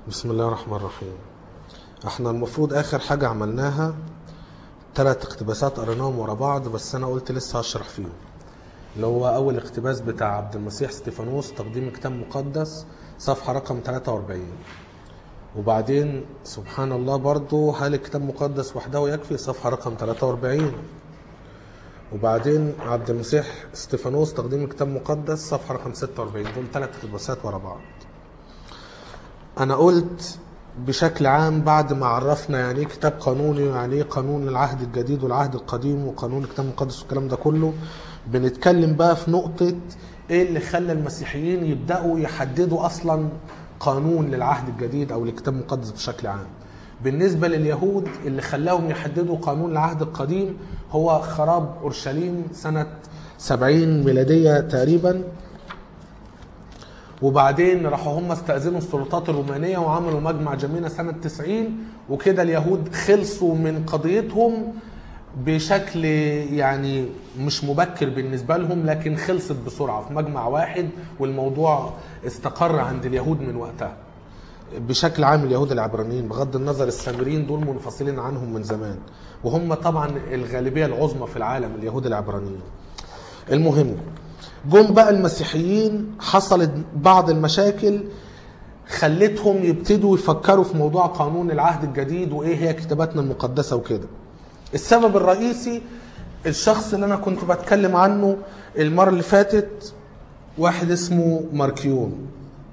بسم الله الرحمن الرحيم احنا المفروض اخر حاجة عملناها ثلاث اقتباسات قريناهم ورا بعض بس انا قلت لسه هشرح فيهم اللي هو اول اقتباس بتاع عبد المسيح ستيفانوس تقديم كتاب مقدس صفحة رقم 43 وبعدين سبحان الله برضو هل الكتاب مقدس وحده يكفي صفحة رقم 43 وبعدين عبد المسيح ستيفانوس تقديم كتاب مقدس صفحة رقم 46 دول ثلاث اقتباسات ورا بعض انا قلت بشكل عام بعد ما عرفنا يعني ايه كتاب قانوني ويعني ايه قانون العهد الجديد والعهد القديم وقانون الكتاب المقدس والكلام ده كله بنتكلم بقى في نقطة ايه اللي خلى المسيحيين يبدأوا يحددوا اصلا قانون للعهد الجديد او للكتاب المقدس بشكل عام بالنسبة لليهود اللي خلاهم يحددوا قانون العهد القديم هو خراب اورشليم سنة 70 ميلادية تقريبا وبعدين راحوا هم استأذنوا السلطات الرومانية وعملوا مجمع جمينة سنة 90 وكده اليهود خلصوا من قضيتهم بشكل يعني مش مبكر بالنسبة لهم لكن خلصت بسرعة في مجمع واحد والموضوع استقر عند اليهود من وقتها بشكل عام اليهود العبرانيين بغض النظر السامريين دول منفصلين عنهم من زمان وهم طبعا الغالبية العظمى في العالم اليهود العبرانيين المهم جم بقى المسيحيين حصلت بعض المشاكل خلتهم يبتدوا يفكروا في موضوع قانون العهد الجديد وايه هي كتاباتنا المقدسه وكده. السبب الرئيسي الشخص اللي انا كنت بتكلم عنه المره اللي فاتت واحد اسمه ماركيون.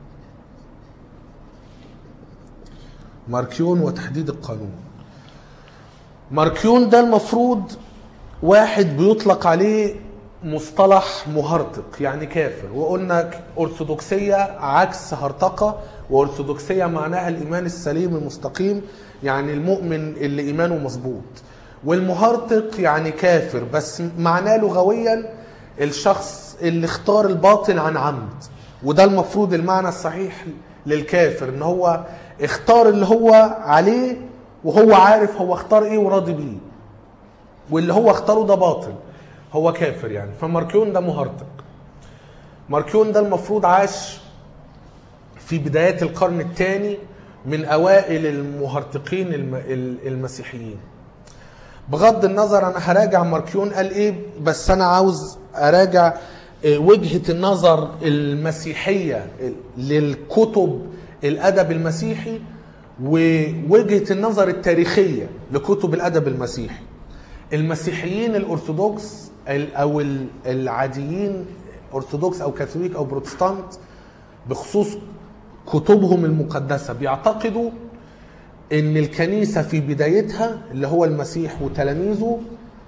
ماركيون وتحديد القانون. ماركيون ده المفروض واحد بيطلق عليه مصطلح مهرطق يعني كافر وقلنا أرثوذكسية عكس هرطقة وأرثوذكسية معناها الإيمان السليم المستقيم يعني المؤمن اللي إيمانه مظبوط والمهرطق يعني كافر بس معناه لغويا الشخص اللي اختار الباطل عن عمد وده المفروض المعنى الصحيح للكافر ان هو اختار اللي هو عليه وهو عارف هو اختار ايه وراضي بيه واللي هو اختاره ده باطل هو كافر يعني فماركيون ده مهرطق ماركيون ده المفروض عاش في بدايات القرن الثاني من اوائل المهرطقين الم- المسيحيين بغض النظر انا هراجع ماركيون قال ايه بس انا عاوز اراجع آه، وجهة النظر المسيحية للكتب الادب المسيحي ووجهة النظر التاريخية لكتب الادب المسيحي المسيحيين الارثوذكس ال- او ال- العاديين ارثوذكس او كاثوليك او بروتستانت بخصوص كتبهم المقدسه بيعتقدوا ان الكنيسه في بدايتها اللي هو المسيح وتلاميذه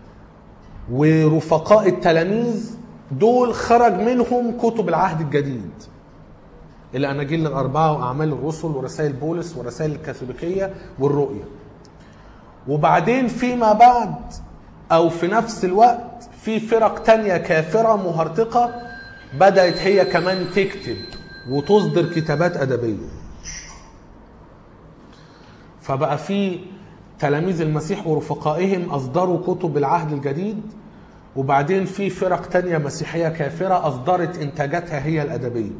ورفقاء التلاميذ دول خرج منهم كتب العهد الجديد الاناجيل الاربعه واعمال الرسل ورسائل بولس ورسائل الكاثوليكيه والرؤيه وبعدين فيما بعد او في نفس الوقت في فرق تانية كافرة مهرطقة بدأت هي كمان تكتب وتصدر كتابات أدبية فبقى في تلاميذ المسيح ورفقائهم أصدروا كتب العهد الجديد وبعدين في فرق تانية مسيحية كافرة أصدرت إنتاجاتها هي الأدبية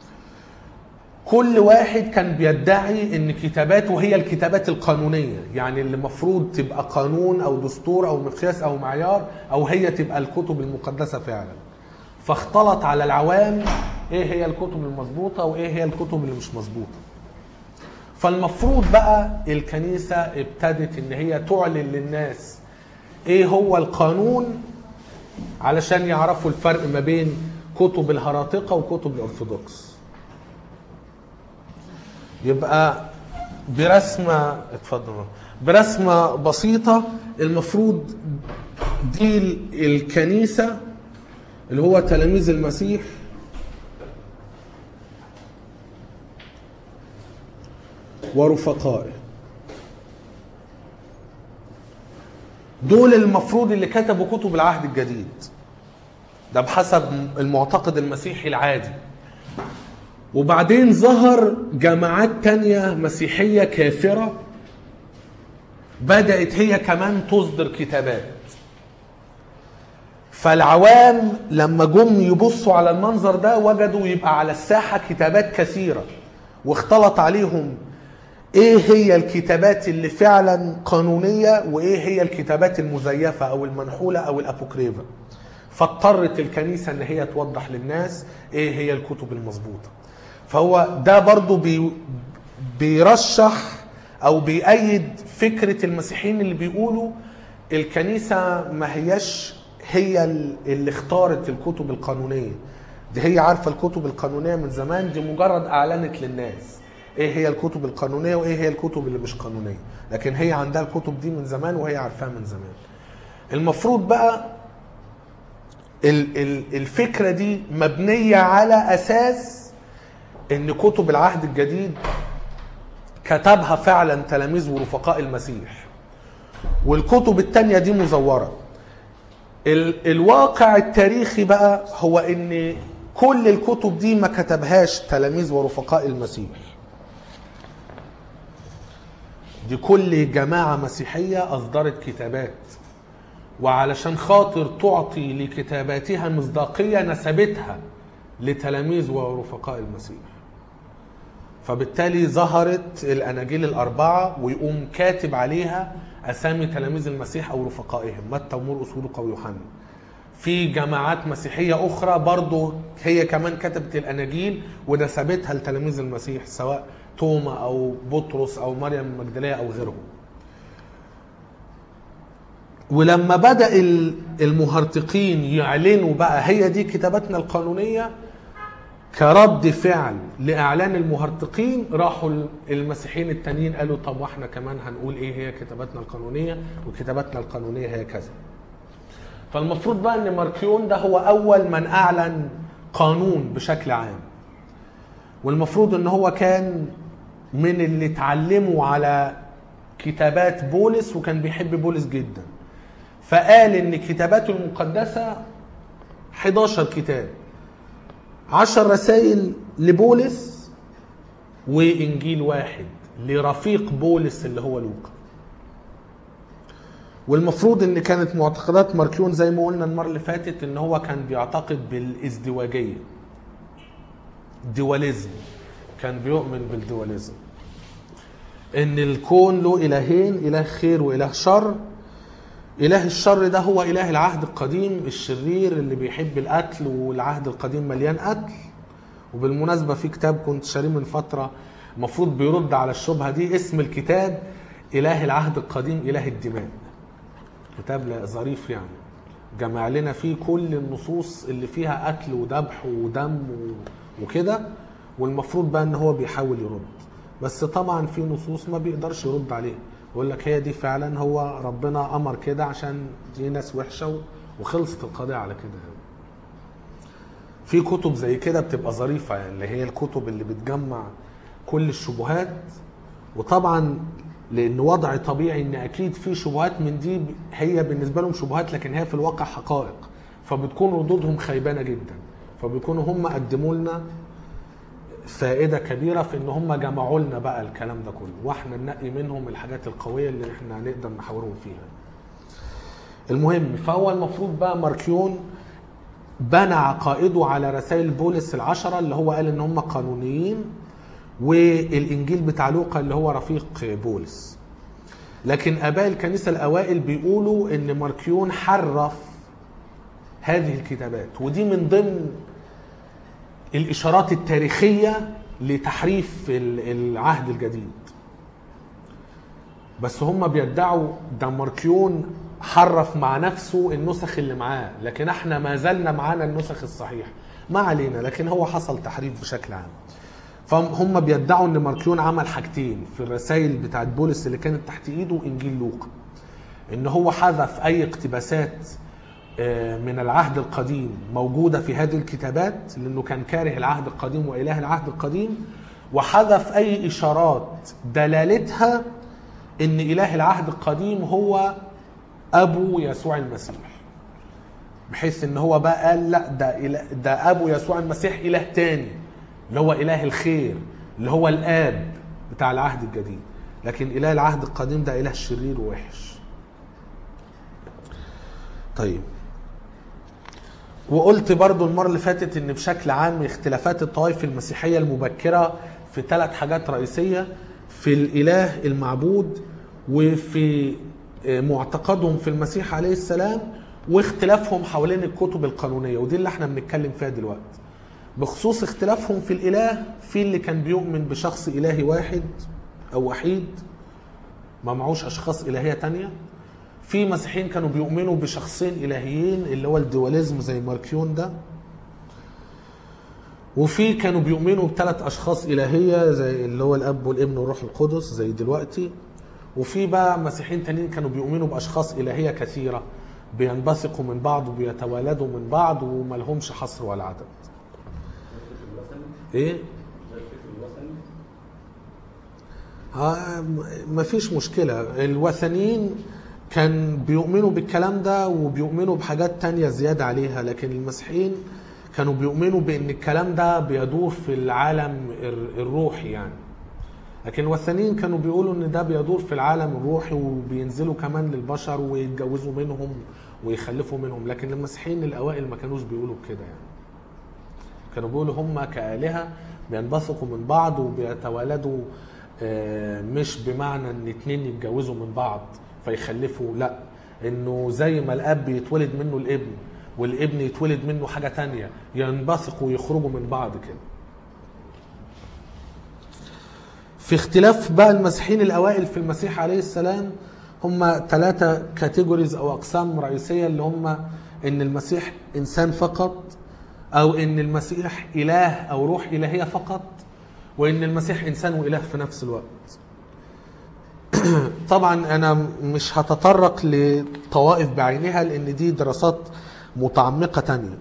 كل واحد كان بيدعي ان كتاباته هي الكتابات القانونيه يعني اللي المفروض تبقى قانون او دستور او مقياس او معيار او هي تبقى الكتب المقدسه فعلا فاختلط على العوام ايه هي الكتب المظبوطه وايه هي الكتب اللي مش مظبوطه فالمفروض بقى الكنيسه ابتدت ان هي تعلن للناس ايه هو القانون علشان يعرفوا الفرق ما بين كتب الهراطقه وكتب الارثوذكس يبقى برسمة اتفضل برسمة بسيطة المفروض دي الكنيسة اللي هو تلاميذ المسيح ورفقائه دول المفروض اللي كتبوا كتب العهد الجديد ده بحسب المعتقد المسيحي العادي وبعدين ظهر جماعات تانية مسيحية كافرة بدأت هي كمان تصدر كتابات فالعوام لما جم يبصوا على المنظر ده وجدوا يبقى على الساحة كتابات كثيرة واختلط عليهم ايه هي الكتابات اللي فعلا قانونية وايه هي الكتابات المزيفة او المنحولة او الابوكريفة فاضطرت الكنيسة ان هي توضح للناس ايه هي الكتب المظبوطة فهو ده برضو بي بيرشح او بيأيد فكرة المسيحيين اللي بيقولوا الكنيسة ما هياش هي اللي اختارت الكتب القانونية دي هي عارفة الكتب القانونية من زمان دي مجرد اعلنت للناس ايه هي الكتب القانونية وايه هي الكتب اللي مش قانونية لكن هي عندها الكتب دي من زمان وهي عارفاها من زمان المفروض بقى ال- ال- الفكرة دي مبنية على أساس إن كتب العهد الجديد كتبها فعلا تلاميذ ورفقاء المسيح والكتب التانية دي مزورة ال- الواقع التاريخي بقى هو إن كل الكتب دي ما كتبهاش تلاميذ ورفقاء المسيح دي كل جماعة مسيحية أصدرت كتابات وعلشان خاطر تعطي لكتاباتها مصداقية نسبتها لتلاميذ ورفقاء المسيح فبالتالي ظهرت الأناجيل الأربعة ويقوم كاتب عليها أسامي تلاميذ المسيح أو رفقائهم متى ومرقس ولوقا ويوحنا في جماعات مسيحية أخرى برضو هي كمان كتبت الأناجيل ونسبتها لتلاميذ المسيح سواء توما أو بطرس أو مريم المجدلية أو غيرهم ولما بدأ ال- المهرطقين يعلنوا بقى هي دي كتاباتنا القانونية كرد فعل لإعلان المهرطقين راحوا ال- المسيحيين التانيين قالوا طب واحنا كمان هنقول ايه هي كتاباتنا القانونية وكتاباتنا القانونية هي كذا فالمفروض بقى ان ماركيون ده هو اول من اعلن قانون بشكل عام والمفروض ان هو كان من اللي اتعلموا على كتابات بولس وكان بيحب بولس جدا فقال ان كتاباته المقدسة 11 كتاب 10 رسائل لبولس وانجيل واحد لرفيق بولس اللي هو لوقا والمفروض ان كانت معتقدات ماركيون زي ما قلنا المره اللي فاتت ان هو كان بيعتقد بالازدواجيه دواليزم كان بيؤمن بالدواليزم ان الكون له الهين اله خير واله شر اله الشر ده هو اله العهد القديم الشرير اللي بيحب القتل والعهد القديم مليان قتل وبالمناسبه في كتاب كنت شاريه من فتره المفروض بيرد على الشبهه دي اسم الكتاب اله العهد القديم اله الدماء كتاب لا- ظريف يعني جمع لنا فيه كل النصوص اللي فيها قتل وذبح ودم و- وكده والمفروض بقى ان هو بيحاول يرد بس طبعا في نصوص ما بيقدرش يرد عليها يقول لك هي دي فعلا هو ربنا امر كده عشان دي ناس وحشه و- وخلصت القضيه على كده يعني. في كتب زي كده بتبقى ظريفه يعني اللي هي الكتب اللي بتجمع كل الشبهات وطبعا لان وضع طبيعي ان اكيد في شبهات من دي هي بالنسبه لهم شبهات لكن هي في الواقع حقائق فبتكون ردودهم خيبانه جدا فبيكونوا هم قدموا لنا فائده كبيره في ان هم جمعوا لنا بقى الكلام ده كله واحنا ننقي منهم الحاجات القويه اللي احنا نقدر نحاورهم فيها المهم فهو المفروض بقى ماركيون بنى عقائده على رسائل بولس العشرة اللي هو قال ان هم قانونيين والانجيل بتاع لوقا اللي هو رفيق بولس لكن اباء الكنيسه الاوائل بيقولوا ان ماركيون حرف هذه الكتابات ودي من ضمن الاشارات التاريخيه لتحريف ال- العهد الجديد بس هم بيدعوا ده ماركيون حرف مع نفسه النسخ اللي معاه لكن احنا ما زلنا معانا النسخ الصحيحه ما علينا لكن هو حصل تحريف بشكل عام فهم بيدعوا ان ماركيون عمل حاجتين في الرسائل بتاعت بولس اللي كانت تحت ايده انجيل لوقا ان هو حذف اي اقتباسات آه، من العهد القديم موجودة في هذه الكتابات لأنه كان كاره العهد القديم وإله العهد القديم وحذف أي إشارات دلالتها إن إله العهد القديم هو أبو يسوع المسيح بحيث إن هو بقى قال لا ده إله ده أبو يسوع المسيح إله تاني اللي هو إله الخير اللي هو الآب بتاع العهد الجديد لكن إله العهد القديم ده إله شرير ووحش طيب وقلت برضو المرة اللي فاتت ان بشكل عام اختلافات الطوائف المسيحية المبكرة في ثلاث حاجات رئيسية في الاله المعبود وفي آه، معتقدهم في المسيح عليه السلام واختلافهم حوالين الكتب القانونيه ودي اللي احنا بنتكلم فيها دلوقتي بخصوص اختلافهم في الاله في اللي كان بيؤمن بشخص الهي واحد او وحيد ما معوش اشخاص الهيه تانية في مسيحيين كانوا بيؤمنوا بشخصين الهيين اللي هو الدواليزم زي ماركيون ده وفي كانوا بيؤمنوا بثلاث اشخاص الهيه زي اللي هو الاب والابن والروح القدس زي دلوقتي وفي بقى مسيحيين تانيين كانوا بيؤمنوا باشخاص الهيه كثيره بينبثقوا من بعض وبيتوالدوا من بعض وما لهمش حصر ولا عدد ايه آه، ما فيش مشكلة الوثنيين كان بيؤمنوا بالكلام ده وبيؤمنوا بحاجات تانية زيادة عليها لكن المسيحيين كانوا بيؤمنوا بأن الكلام ده بيدور في العالم الر- الروحي يعني لكن الوثنيين كانوا بيقولوا ان ده بيدور في العالم الروحي وبينزلوا كمان للبشر ويتجوزوا منهم ويخلفوا منهم لكن المسيحيين الاوائل ما كانوش بيقولوا كده يعني كانوا بيقولوا هم كآلهة بينبثقوا من بعض وبيتوالدوا آه، مش بمعنى ان اتنين يتجوزوا من بعض فيخلفوا لا انه زي ما الاب يتولد منه الابن والابن يتولد منه حاجة تانية ينبثقوا ويخرجوا من بعض كده في اختلاف بقى المسيحيين الاوائل في المسيح عليه السلام هم ثلاثة كاتيجوريز او اقسام رئيسية اللي هم ان المسيح انسان فقط او ان المسيح اله او روح الهية فقط وان المسيح انسان واله في نفس الوقت طبعا انا مش هتطرق لطوائف بعينها لان دي دراسات متعمقة تانية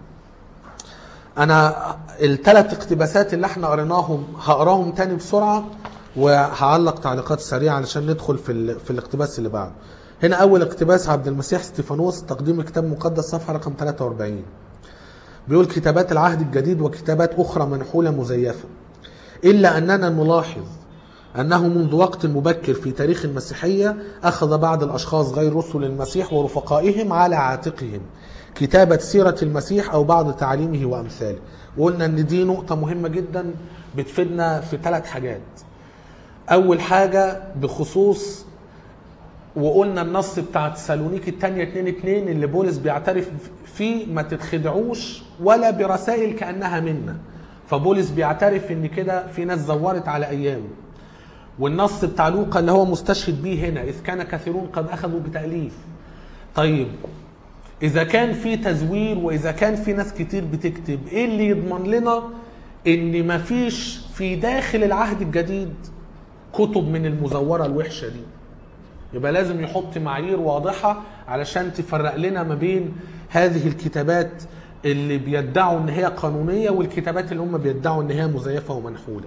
انا الثلاث اقتباسات اللي احنا قريناهم هقراهم تاني بسرعه وهعلق تعليقات سريعه علشان ندخل في ال... في الاقتباس اللي بعده هنا اول اقتباس عبد المسيح ستيفانوس تقديم كتاب مقدس صفحه رقم 43 بيقول كتابات العهد الجديد وكتابات اخرى منحوله مزيفه الا اننا نلاحظ أنه منذ وقت مبكر في تاريخ المسيحية أخذ بعض الأشخاص غير رسل المسيح ورفقائهم على عاتقهم كتابة سيرة المسيح أو بعض تعاليمه وأمثاله وقلنا أن دي نقطة مهمة جدا بتفيدنا في ثلاث حاجات أول حاجة بخصوص وقلنا النص بتاع تسالونيك الثانية 2 2 اللي بولس بيعترف فيه ما تتخدعوش ولا برسائل كأنها منا فبولس بيعترف ان كده في ناس زورت على ايامه والنص بتاع لوقا اللي هو مستشهد بيه هنا اذ كان كثيرون قد اخذوا بتاليف طيب اذا كان في تزوير واذا كان في ناس كتير بتكتب ايه اللي يضمن لنا ان مفيش في داخل العهد الجديد كتب من المزوره الوحشه دي يبقى لازم يحط معايير واضحه علشان تفرق لنا ما بين هذه الكتابات اللي بيدعوا ان هي قانونيه والكتابات اللي هم بيدعوا ان هي مزيفه ومنحوله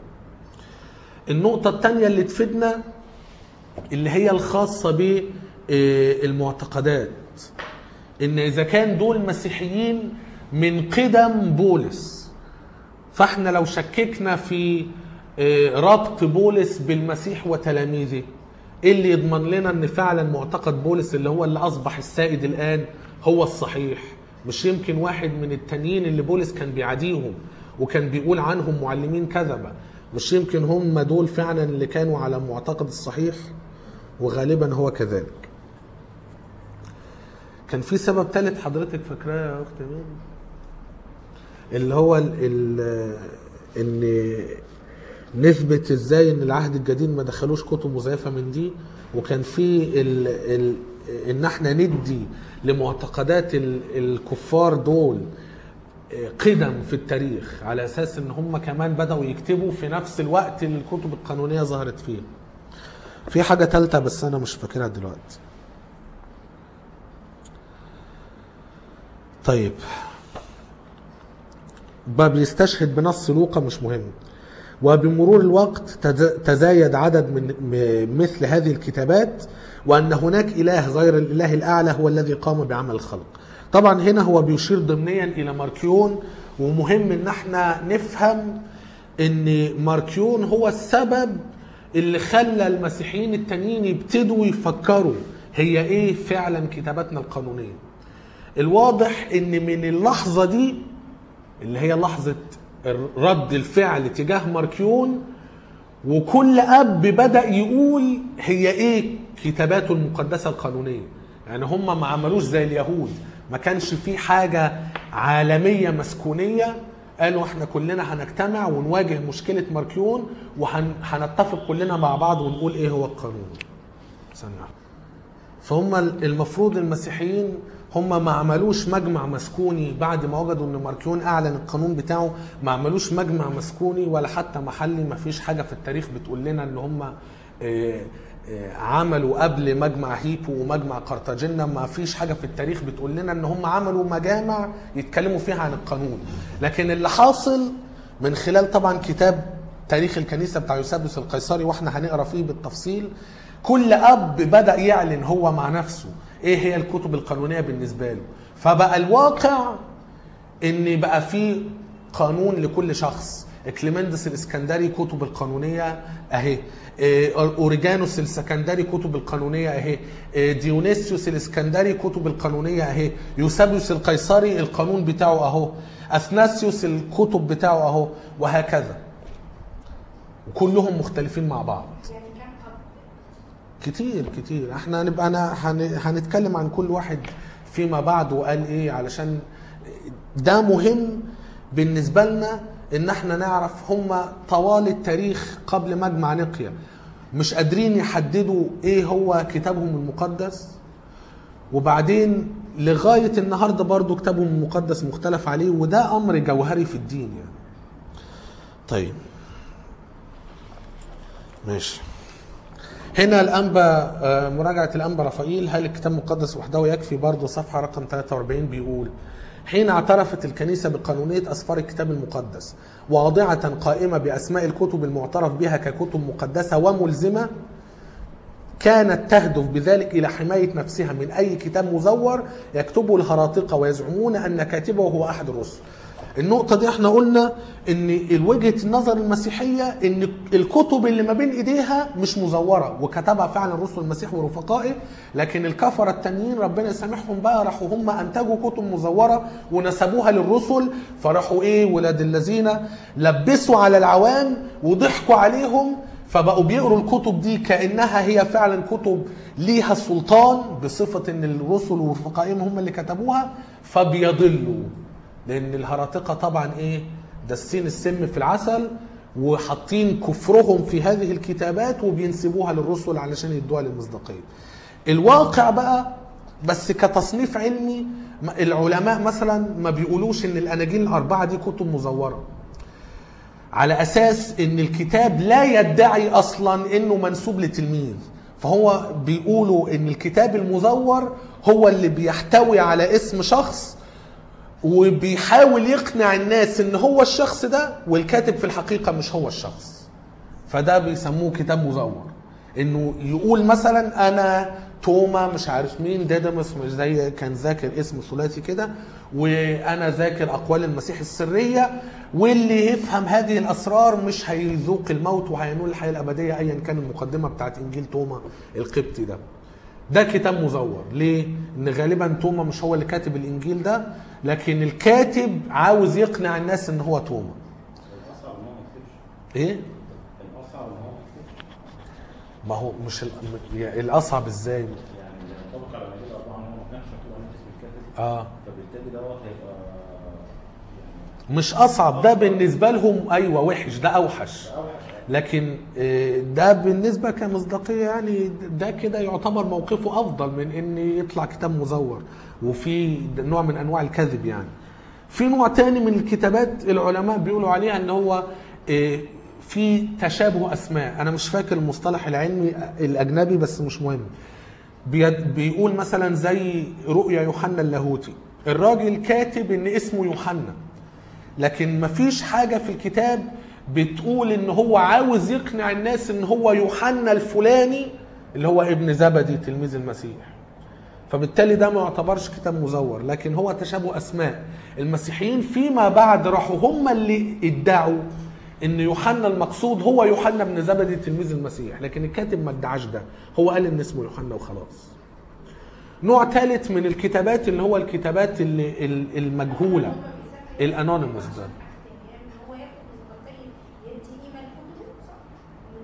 النقطة الثانية اللي تفيدنا اللي هي الخاصة بالمعتقدات ان اذا كان دول مسيحيين من قدم بولس فاحنا لو شككنا في آه، ربط بولس بالمسيح وتلاميذه ايه اللي يضمن لنا ان فعلا معتقد بولس اللي هو اللي اصبح السائد الان هو الصحيح مش يمكن واحد من التانيين اللي بولس كان بيعاديهم وكان بيقول عنهم معلمين كذبه مش يمكن هم دول فعلا اللي كانوا على المعتقد الصحيح وغالبا هو كذلك كان في سبب ثالث حضرتك فاكراه يا اخت مين اللي هو ال ال ان نثبت ازاي ان العهد الجديد ما دخلوش كتب مزيفه من دي وكان في ال ال ان احنا ندي لمعتقدات ال الكفار دول قدم في التاريخ على اساس ان هم كمان بداوا يكتبوا في نفس الوقت اللي الكتب القانونيه ظهرت فيه في حاجه ثالثه بس انا مش فاكرها دلوقتي طيب بقى بيستشهد بنص لوقا مش مهم وبمرور الوقت تز- تزايد عدد من م- مثل هذه الكتابات وأن هناك إله غير الإله الأعلى هو الذي قام بعمل الخلق طبعا هنا هو بيشير ضمنيا إلى ماركيون ومهم إن احنا نفهم إن ماركيون هو السبب اللي خلى المسيحيين التانيين يبتدوا يفكروا هي ايه فعلا كتاباتنا القانونيه الواضح ان من اللحظه دي اللي هي لحظه رد الفعل تجاه ماركيون وكل اب بدا يقول هي ايه كتاباته المقدسه القانونيه يعني هم ما عملوش زي اليهود ما كانش في حاجه عالميه مسكونيه قالوا احنا كلنا هنجتمع ونواجه مشكله ماركيون وهنتفق كلنا مع بعض ونقول ايه هو القانون ثانيه واحدة. فهم المفروض المسيحيين هم ما عملوش مجمع مسكوني بعد ما وجدوا ان ماركيون اعلن القانون بتاعه ما عملوش مجمع مسكوني ولا حتى محلي ما فيش حاجه في التاريخ بتقول لنا ان هم آه، آه، عملوا قبل مجمع هيبو ومجمع قرطاجنة ما فيش حاجه في التاريخ بتقول لنا ان هم عملوا مجامع يتكلموا فيها عن القانون لكن اللي حاصل من خلال طبعا كتاب تاريخ الكنيسه بتاع يوسابيوس القيصري واحنا هنقرا فيه بالتفصيل كل اب بدا يعلن هو مع نفسه ايه هي الكتب القانونيه بالنسبه له فبقى الواقع ان بقى في قانون لكل شخص كليمندس الاسكندري كتب القانونيه اهي إيه، اوريجانوس السكندري كتب القانونيه اهي إيه، ديونيسيوس الاسكندري كتب القانونيه اهي يوسابيوس القيصري القانون بتاعه اهو اثناسيوس الكتب بتاعه اهو وهكذا وكلهم مختلفين مع بعض يعني كام اب كتير كتير احنا هنبقى انا هن- هنتكلم عن كل واحد فيما بعد وقال ايه علشان ده مهم بالنسبه لنا ان احنا نعرف هم طوال التاريخ قبل مجمع نقيا مش قادرين يحددوا ايه هو كتابهم المقدس وبعدين لغايه النهارده برضو كتابهم المقدس مختلف عليه وده امر جوهري في الدين يعني طيب ماشي هنا الأنبا آه، مراجعة الأنبا رفائيل هل الكتاب المقدس وحده يكفي برضه صفحة رقم 43 بيقول حين اعترفت الكنيسة بقانونية أسفار الكتاب المقدس واضعة قائمة بأسماء الكتب المعترف بها ككتب مقدسة وملزمة كانت تهدف بذلك إلى حماية نفسها من أي كتاب مزور يكتبه الهراطقة ويزعمون أن كاتبه هو أحد الرسل النقطة دي احنا قلنا ان وجهة النظر المسيحية ان الكتب اللي ما بين ايديها مش مزورة وكتبها فعلا رسل المسيح ورفقائه لكن الكفرة التانيين ربنا يسامحهم بقى راحوا هم انتجوا كتب مزورة ونسبوها للرسل فراحوا ايه ولاد الذين لبسوا على العوام وضحكوا عليهم فبقوا بيقروا الكتب دي كانها هي فعلا كتب ليها سلطان بصفه ان الرسل ورفقائهم هم اللي كتبوها فبيضلوا لان الهراطقه طبعا ايه داسين السم في العسل وحاطين كفرهم في هذه الكتابات وبينسبوها للرسل علشان يدوها للمصداقيه الواقع بقى بس كتصنيف علمي العلماء مثلا ما بيقولوش ان الاناجيل الاربعه دي كتب مزوره على اساس ان الكتاب لا يدعي اصلا انه منسوب لتلميذ فهو بيقولوا ان الكتاب المزور هو اللي بيحتوي على اسم شخص وبيحاول يقنع الناس ان هو الشخص ده والكاتب في الحقيقه مش هو الشخص فده بيسموه كتاب مزور انه يقول مثلا انا توما مش عارف مين ديدمس مش زي كان ذاكر اسم ثلاثي كده وانا ذاكر اقوال المسيح السريه واللي يفهم هذه الاسرار مش هيذوق الموت وهينول الحياه الابديه ايا كان المقدمه بتاعت انجيل توما القبطي ده ده كتاب مزور ليه ان غالبا توما مش هو اللي كاتب الانجيل ده لكن الكاتب عاوز يقنع الناس ان هو توما الاصعب ان هو ما يكتبش ايه الاصعب ان هو ما يكتبش ما هو مش ال- م- الاصعب ازاي يعني ينطبق على مجال الاربعه ان هو ما كانش مكتوب على اسم الكاتب اه فبالتالي دوت هيبقى يعني مش اصعب ده بالنسبه لهم ايوه وحش ده اوحش اوحش لكن آه، ده بالنسبه كمصداقيه يعني ده كده يعتبر موقفه افضل من ان يطلع كتاب مزور وفي نوع من انواع الكذب يعني في نوع تاني من الكتابات العلماء بيقولوا عليها ان هو آه، في تشابه اسماء انا مش فاكر المصطلح العلمي الاجنبي بس مش مهم بيد- بيقول مثلا زي رؤيا يوحنا اللاهوتي الراجل كاتب ان اسمه يوحنا لكن مفيش حاجة في الكتاب بتقول ان هو عاوز يقنع الناس ان هو يوحنا الفلاني اللي هو ابن زبدي تلميذ المسيح فبالتالي ده ما يعتبرش كتاب مزور لكن هو تشابه اسماء المسيحيين فيما بعد راحوا هم اللي ادعوا ان يوحنا المقصود هو يوحنا بن زبدي تلميذ المسيح لكن الكاتب ما ادعاش ده هو قال ان اسمه يوحنا وخلاص نوع ثالث من الكتابات اللي هو الكتابات اللي ال- المجهوله الانونيموس ده هو ياخد مصداقية يدي قيمة لكتبه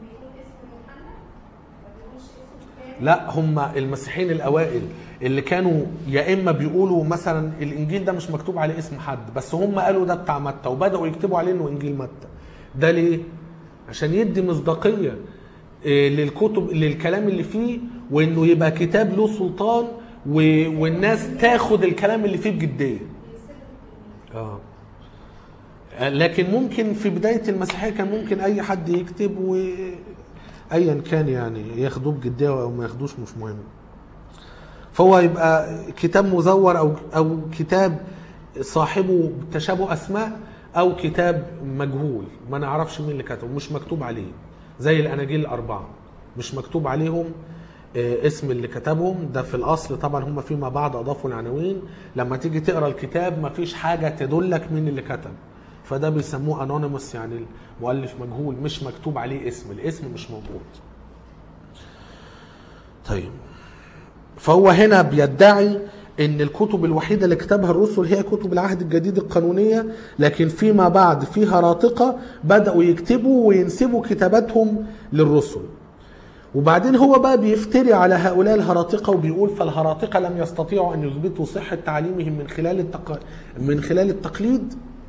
لا هم المسيحيين الاوائل اللي كانوا يا اما بيقولوا مثلا الانجيل ده مش مكتوب عليه اسم حد بس هم قالوا ده بتاع متى وبداوا يكتبوا عليه انه انجيل متى ده ليه عشان يدي مصداقيه آه، للكتب للكلام اللي فيه وانه يبقى كتاب له سلطان و... والناس تاخد الكلام اللي فيه بجديه اه لكن ممكن في بداية المسيحية كان ممكن أي حد يكتب و أيا كان يعني ياخدوه بجدية أو ما ياخدوش مش مهم فهو يبقى كتاب مزور أو أو كتاب صاحبه تشابه أسماء أو كتاب مجهول ما نعرفش مين اللي كتبه مش مكتوب عليه زي الأناجيل الأربعة مش مكتوب عليهم آه، اسم اللي كتبهم ده في الاصل طبعا هم فيما بعد اضافوا العناوين لما تيجي تقرا الكتاب ما فيش حاجه تدلك مين اللي كتب فده بيسموه انونيموس يعني المؤلف مجهول مش مكتوب عليه اسم الاسم مش موجود طيب فهو هنا بيدعي ان الكتب الوحيده اللي كتبها الرسل هي كتب العهد الجديد القانونيه لكن فيما بعد في هراطقه بداوا يكتبوا وينسبوا كتاباتهم للرسل وبعدين هو بقى بيفتري على هؤلاء الهراطقه وبيقول فالهراطقه لم يستطيعوا ان يثبتوا صحه تعليمهم من خلال التق... من خلال التقليد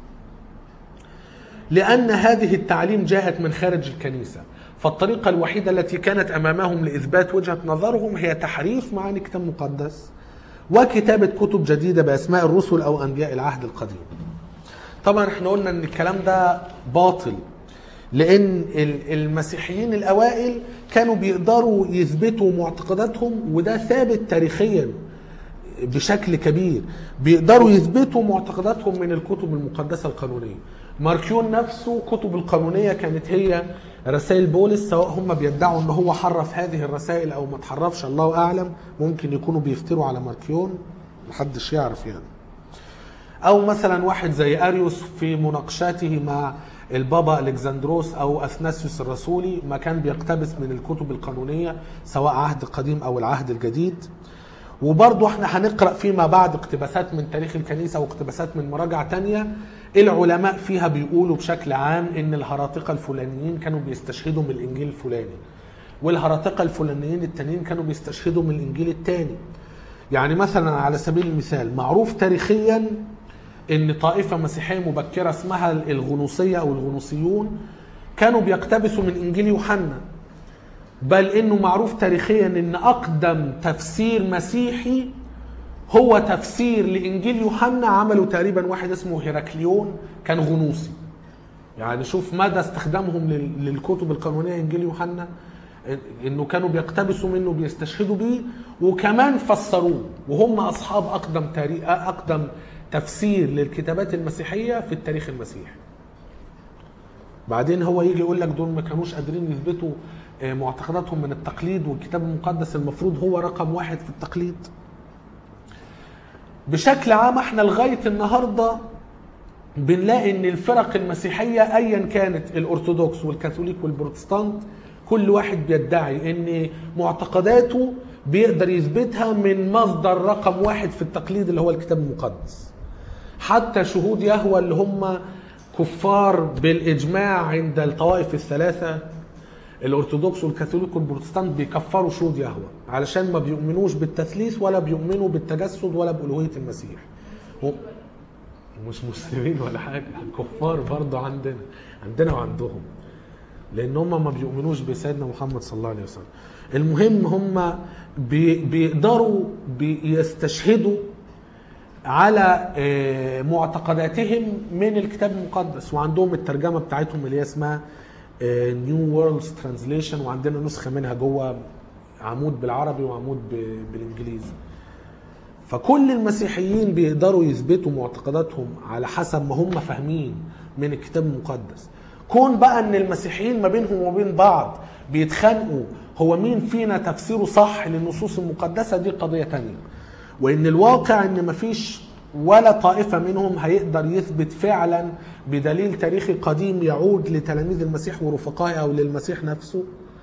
لأن هذه التعليم جاءت من خارج الكنيسة فالطريقة الوحيدة التي كانت أمامهم لإثبات وجهة نظرهم هي تحريف معاني كتاب مقدس وكتابة كتب جديدة بأسماء الرسل أو أنبياء العهد القديم طبعا احنا قلنا ان الكلام ده باطل لان ال- المسيحيين الاوائل كانوا بيقدروا يثبتوا معتقداتهم وده ثابت تاريخيا بشكل كبير بيقدروا يثبتوا معتقداتهم من الكتب المقدسة القانونية ماركيون نفسه كتب القانونية كانت هي رسائل بولس سواء هم بيدعوا ان هو حرف هذه الرسائل او ما تحرفش الله اعلم ممكن يكونوا بيفتروا على ماركيون محدش يعرف يعني او مثلا واحد زي اريوس في مناقشاته مع البابا الكسندروس او اثناسيوس الرسولي ما كان بيقتبس من الكتب القانونيه سواء عهد القديم او العهد الجديد وبرضه احنا هنقرا فيما بعد اقتباسات من تاريخ الكنيسه واقتباسات من مراجع تانية العلماء فيها بيقولوا بشكل عام ان الهراطقه الفلانيين كانوا بيستشهدوا من الانجيل الفلاني والهراطقه الفلانيين التانيين كانوا بيستشهدوا من الانجيل التاني يعني مثلا على سبيل المثال معروف تاريخيا ان طائفه مسيحيه مبكره اسمها الغنوصيه او الغنوصيون كانوا بيقتبسوا من انجيل يوحنا بل انه معروف تاريخيا ان اقدم تفسير مسيحي هو تفسير لانجيل يوحنا عمله تقريبا واحد اسمه هيراكليون كان غنوصي يعني شوف مدى استخدامهم لل- للكتب القانونيه انجيل يوحنا انه كانوا بيقتبسوا منه بيستشهدوا بيه وكمان فسروه وهم اصحاب اقدم تاريخ اقدم تفسير للكتابات المسيحيه في التاريخ المسيحي بعدين هو يجي يقول لك دول ما كانوش قادرين يثبتوا آه، معتقداتهم من التقليد والكتاب المقدس المفروض هو رقم واحد في التقليد بشكل عام احنا لغايه النهارده بنلاقي ان الفرق المسيحيه ايا كانت الارثوذكس والكاثوليك والبروتستانت كل واحد بيدعي ان معتقداته بيقدر يثبتها من مصدر رقم واحد في التقليد اللي هو الكتاب المقدس حتى شهود يهوى اللي هم كفار بالاجماع عند الطوائف الثلاثه الارثوذكس والكاثوليك والبروتستانت بيكفروا شهود يهوى علشان ما بيؤمنوش بالتثليث ولا بيؤمنوا بالتجسد ولا بالوهيه المسيح و- مش مسلمين ولا حاجه كفار برضه عندنا عندنا وعندهم لان هم ما بيؤمنوش بسيدنا محمد صلى الله عليه وسلم المهم هم بي بيقدروا بيستشهدوا على آه، معتقداتهم من الكتاب المقدس وعندهم الترجمه بتاعتهم اللي هي اسمها نيو وورلدز ترانزليشن وعندنا نسخه منها جوه عمود بالعربي وعمود ب- بالانجليزي فكل المسيحيين بيقدروا يثبتوا معتقداتهم على حسب ما هم فاهمين من الكتاب المقدس كون بقى ان المسيحيين ما بينهم وبين بعض بيتخانقوا هو مين فينا تفسيره صح للنصوص المقدسة دي قضية تانية وان الواقع ان مفيش ولا طائفة منهم هيقدر يثبت فعلا بدليل تاريخي قديم يعود لتلاميذ المسيح ورفقائه او للمسيح نفسه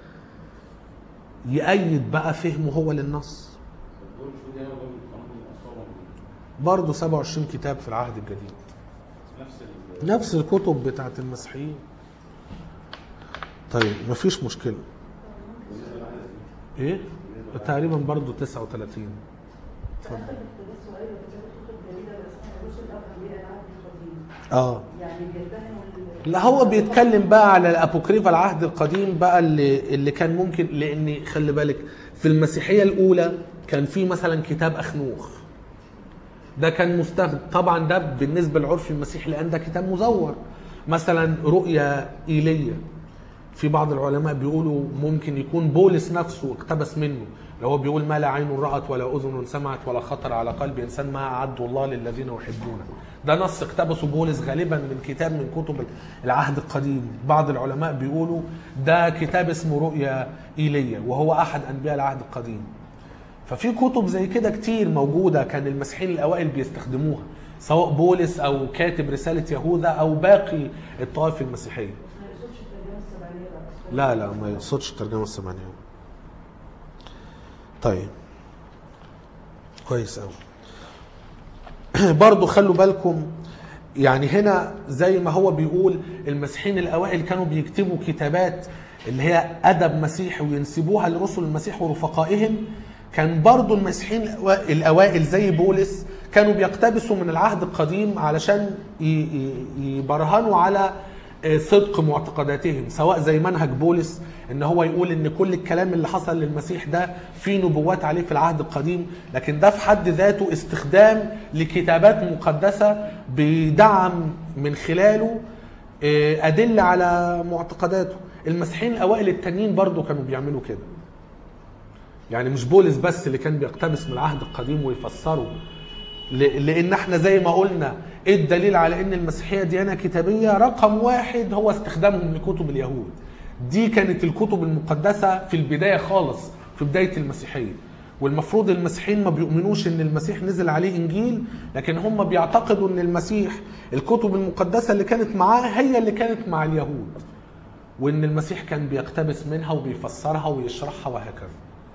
يأيد بقى فهمه هو للنص دول شو ده دول قانون الاصابه برضه 27 كتاب في العهد الجديد نفس ال- نفس الكتب بتاعت المسيحيين طيب مفيش مشكلة ايه تقريبا برضو 39 اتفضل بس سؤال بس كتب جديدة بس ما يقولش الأفضل بيها العهد القديم اه يعني بيتهموا ال- لا هو بيتكلم بقى على الابوكريفا العهد القديم بقى اللي اللي كان ممكن لان خلي بالك في المسيحيه الاولى كان في مثلا كتاب اخنوخ ده كان مستخدم طبعا ده بالنسبه للعرف المسيحي لان ده كتاب مزور مثلا رؤيا ايليا في بعض العلماء بيقولوا ممكن يكون بولس نفسه اقتبس منه لو هو بيقول ما لا عين رأت ولا أذن سمعت ولا خطر على قلب إنسان ما أعد الله للذين يحبونه ده نص اقتبسه بولس غالبا من كتاب من كتب العهد القديم بعض العلماء بيقولوا ده كتاب اسمه رؤيا إيليا وهو أحد أنبياء العهد القديم ففي كتب زي كده كتير موجودة كان المسيحيين الأوائل بيستخدموها سواء بولس أو كاتب رسالة يهوذا أو باقي الطوائف المسيحية ما يقصدش الترجمة السبعينية بقى لا لا ما يقصدش الترجمة السبعينية طيب كويس قوي برضو خلوا بالكم يعني هنا زي ما هو بيقول المسيحيين الاوائل كانوا بيكتبوا كتابات اللي هي ادب مسيحي وينسبوها لرسل المسيح ورفقائهم كان برضو المسيحيين الأوا- الاوائل زي بولس كانوا بيقتبسوا من العهد القديم علشان ي- ي- يبرهنوا على صدق معتقداتهم سواء زي منهج بولس ان هو يقول ان كل الكلام اللي حصل للمسيح ده فيه نبوات عليه في العهد القديم لكن ده في حد ذاته استخدام لكتابات مقدسة بيدعم من خلاله آه، أدلة على معتقداته المسيحيين الأوائل التانيين برضو كانوا بيعملوا كده يعني مش بولس بس اللي كان بيقتبس من العهد القديم ويفسره ل- لان احنا زي ما قلنا ايه الدليل على ان المسيحيه ديانه كتابيه رقم واحد هو استخدامهم لكتب اليهود دي كانت الكتب المقدسه في البدايه خالص في بدايه المسيحيه والمفروض المسيحيين ما بيؤمنوش ان المسيح نزل عليه انجيل لكن هم بيعتقدوا ان المسيح الكتب المقدسه اللي كانت معاه هي اللي كانت مع اليهود وان المسيح كان بيقتبس منها وبيفسرها ويشرحها وهكذا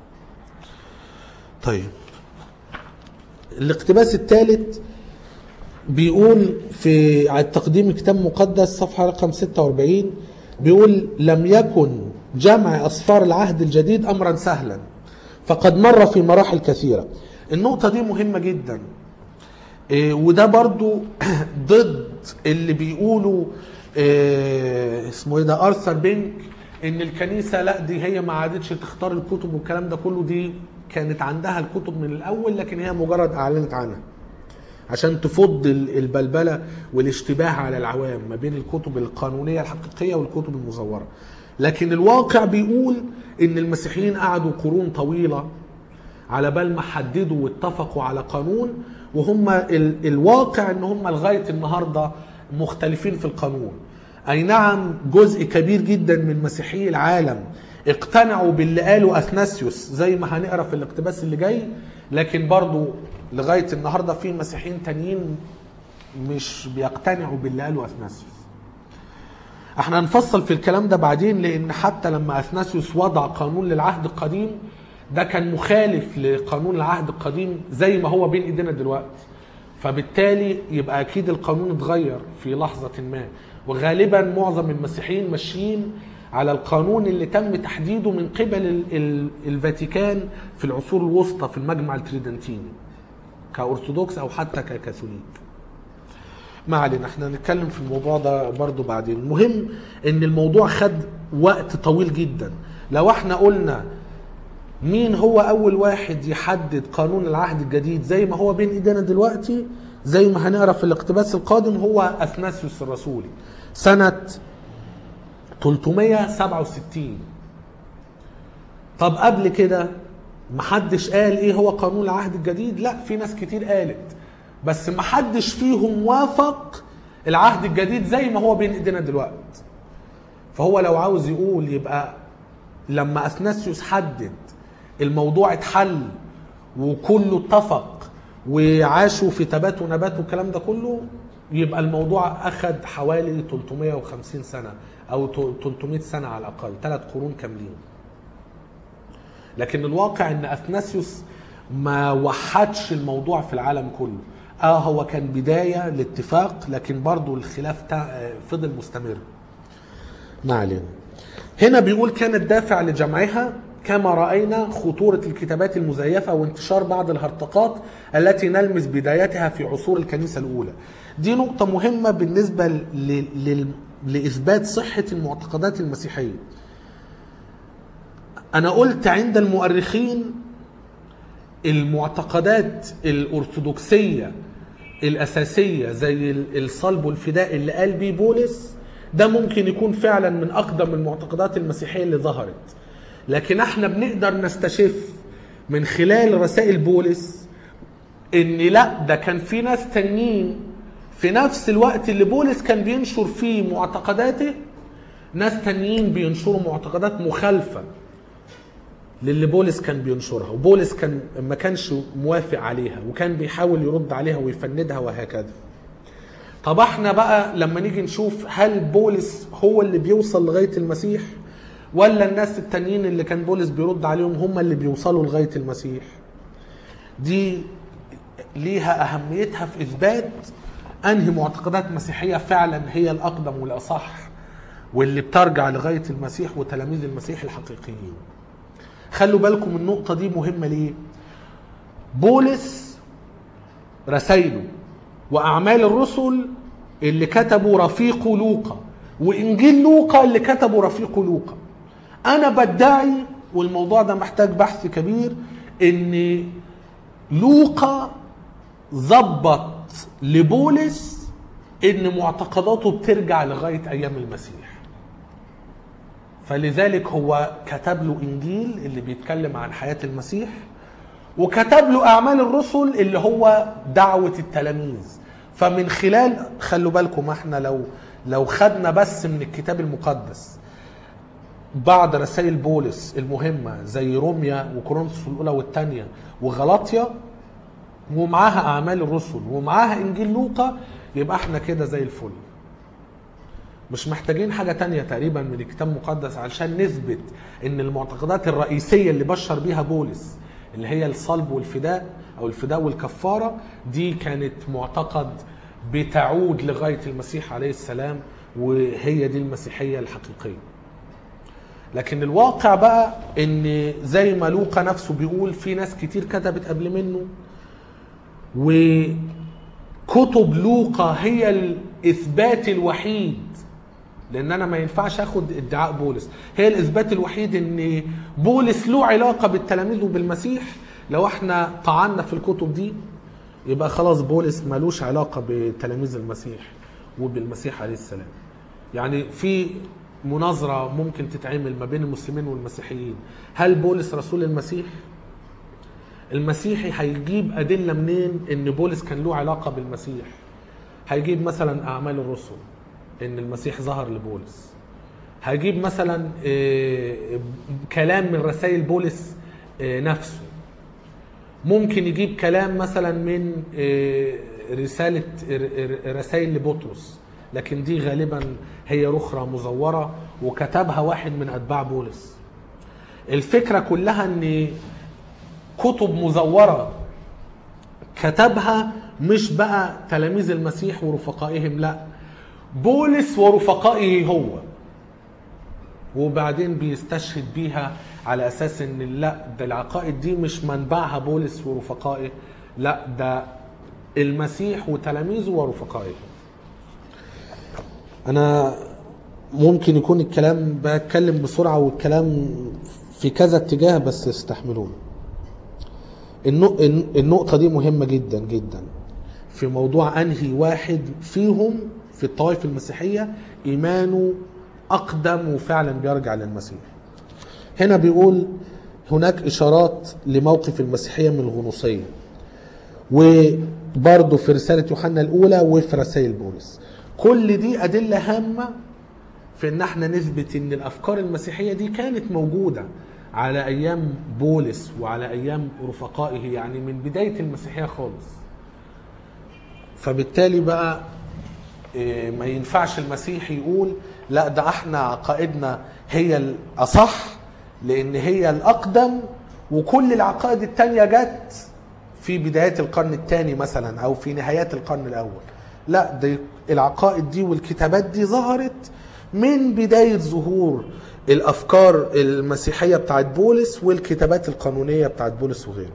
طيب الاقتباس الثالث بيقول في على تقديم كتاب مقدس صفحة رقم 46 بيقول لم يكن جمع أصفار العهد الجديد أمرا سهلا فقد مر في مراحل كثيرة النقطة دي مهمة جدا إيه، وده برضو ضد اللي بيقولوا إيه، اسمه ايه ده ارثر بينك ان الكنيسه لا دي هي ما عادتش تختار الكتب والكلام ده كله دي كانت عندها الكتب من الاول لكن هي مجرد اعلنت عنها عشان تفض ال- البلبله والاشتباه على العوام ما بين الكتب القانونيه الحقيقيه والكتب المزوره لكن الواقع بيقول ان المسيحيين قعدوا قرون طويله على بال ما حددوا واتفقوا على قانون وهم ال- الواقع ان هم لغايه النهارده مختلفين في القانون اي نعم جزء كبير جدا من مسيحيي العالم اقتنعوا باللي قاله اثناسيوس زي ما هنقرا في الاقتباس اللي جاي لكن برضو لغايه النهارده في مسيحيين تانيين مش بيقتنعوا باللي قاله اثناسيوس احنا هنفصل في الكلام ده بعدين لان حتى لما اثناسيوس وضع قانون للعهد القديم ده كان مخالف لقانون العهد القديم زي ما هو بين ايدينا دلوقتي فبالتالي يبقى اكيد القانون اتغير في لحظه ما وغالبا معظم المسيحيين ماشيين على القانون اللي تم تحديده من قبل ال- ال- الفاتيكان في العصور الوسطى في المجمع التريدنتيني كأرثوذكس او حتى ككاثوليك ما علينا احنا هنتكلم في الموضوع ده برضو بعدين المهم ان الموضوع خد وقت طويل جدا لو احنا قلنا مين هو اول واحد يحدد قانون العهد الجديد زي ما هو بين ايدينا دلوقتي زي ما هنقرا في الاقتباس القادم هو اثناسيوس الرسولي سنه 367 طب قبل كده محدش قال ايه هو قانون العهد الجديد لا في ناس كتير قالت بس محدش فيهم وافق العهد الجديد زي ما هو بين ايدينا دلوقتي فهو لو عاوز يقول يبقى لما اثناسيوس حدد الموضوع اتحل وكله اتفق وعاشوا في تبات ونبات والكلام ده كله يبقى الموضوع اخد حوالي 350 سنه او 300 سنه على الاقل ثلاث قرون كاملين لكن الواقع ان اثناسيوس ما وحدش الموضوع في العالم كله اه هو كان بدايه لاتفاق لكن برضو الخلاف تا- فضل مستمر ما علينا هنا بيقول كان الدافع لجمعها كما رأينا خطورة الكتابات المزيفة وانتشار بعض الهرطقات التي نلمس بدايتها في عصور الكنيسة الأولى دي نقطة مهمة بالنسبة ل... ل... لإثبات صحة المعتقدات المسيحية أنا قلت عند المؤرخين المعتقدات الأرثوذكسية الأساسية زي ال- الصلب والفداء اللي قال بيه بولس ده ممكن يكون فعلا من أقدم المعتقدات المسيحية اللي ظهرت لكن احنا بنقدر نستشف من خلال رسائل بولس ان لا ده كان في ناس تانيين في نفس الوقت اللي بولس كان بينشر فيه معتقداته ناس تانيين بينشروا معتقدات مخالفة للي بولس كان بينشرها وبولس كان ما كانش موافق عليها وكان بيحاول يرد عليها ويفندها وهكذا طب احنا بقى لما نيجي نشوف هل بولس هو اللي بيوصل لغاية المسيح ولا الناس التانيين اللي كان بولس بيرد عليهم هم اللي بيوصلوا لغاية المسيح دي ليها أهميتها في إثبات أنهي معتقدات مسيحية فعلا هي الأقدم والأصح واللي بترجع لغاية المسيح وتلاميذ المسيح الحقيقيين خلوا بالكم النقطة دي مهمة ليه بولس رسايله وأعمال الرسل اللي كتبوا رفيقه لوقا وإنجيل لوقا اللي كتبه رفيقه لوقا أنا بدعي والموضوع ده محتاج بحث كبير إن لوقا ظبط لبولس إن معتقداته بترجع لغاية أيام المسيح فلذلك هو كتب له انجيل اللي بيتكلم عن حياه المسيح وكتب له اعمال الرسل اللي هو دعوه التلاميذ فمن خلال خلوا بالكم احنا لو لو خدنا بس من الكتاب المقدس بعض رسائل بولس المهمه زي روميا وكورنثوس الاولى والثانيه وغلاطيا ومعاها اعمال الرسل ومعاها انجيل لوقا يبقى احنا كده زي الفل مش محتاجين حاجة تانية تقريبا من الكتاب المقدس علشان نثبت ان المعتقدات الرئيسية اللي بشر بيها بولس اللي هي الصلب والفداء او الفداء والكفارة دي كانت معتقد بتعود لغاية المسيح عليه السلام وهي دي المسيحية الحقيقية لكن الواقع بقى ان زي ما لوقا نفسه بيقول في ناس كتير كتبت قبل منه وكتب لوقا هي الاثبات الوحيد لان انا ما ينفعش اخد ادعاء بولس هي الاثبات الوحيد ان بولس له علاقه بالتلاميذ وبالمسيح لو احنا طعنا في الكتب دي يبقى خلاص بولس ملوش علاقه بتلاميذ المسيح وبالمسيح عليه السلام يعني في مناظره ممكن تتعمل ما بين المسلمين والمسيحيين هل بولس رسول المسيح المسيحي هيجيب ادله منين ان بولس كان له علاقه بالمسيح هيجيب مثلا اعمال الرسل ان المسيح ظهر لبولس هجيب مثلا آه، كلام من رسائل بولس آه، نفسه ممكن يجيب كلام مثلا من آه، رسالة رسائل لبطرس لكن دي غالبا هي رخرة مزورة وكتبها واحد من أتباع بولس الفكرة كلها ان كتب مزورة كتبها مش بقى تلاميذ المسيح ورفقائهم لا بولس ورفقائه هو وبعدين بيستشهد بيها على اساس ان لا ده العقائد دي مش منبعها بولس ورفقائه لا ده المسيح وتلاميذه ورفقائه انا ممكن يكون الكلام بتكلم بسرعه والكلام في كذا اتجاه بس استحملوني النق- النقطه دي مهمه جدا جدا في موضوع انهي واحد فيهم في الطوائف المسيحيه ايمانه اقدم وفعلا بيرجع للمسيح هنا بيقول هناك اشارات لموقف المسيحيه من الغنوصيه وبرضه في رساله يوحنا الاولى وفي رسائل بولس كل دي ادله هامه في ان احنا نثبت ان الافكار المسيحيه دي كانت موجوده على ايام بولس وعلى ايام رفقائه يعني من بدايه المسيحيه خالص فبالتالي بقى إيه، ما ينفعش المسيح يقول لا ده احنا عقائدنا هي الاصح لان هي الاقدم وكل العقائد التانية جت في بدايات القرن الثاني مثلا او في نهايات القرن الاول لا دي العقائد دي والكتابات دي ظهرت من بداية ظهور الافكار المسيحيه بتاعت بولس والكتابات القانونيه بتاعت بولس وغيره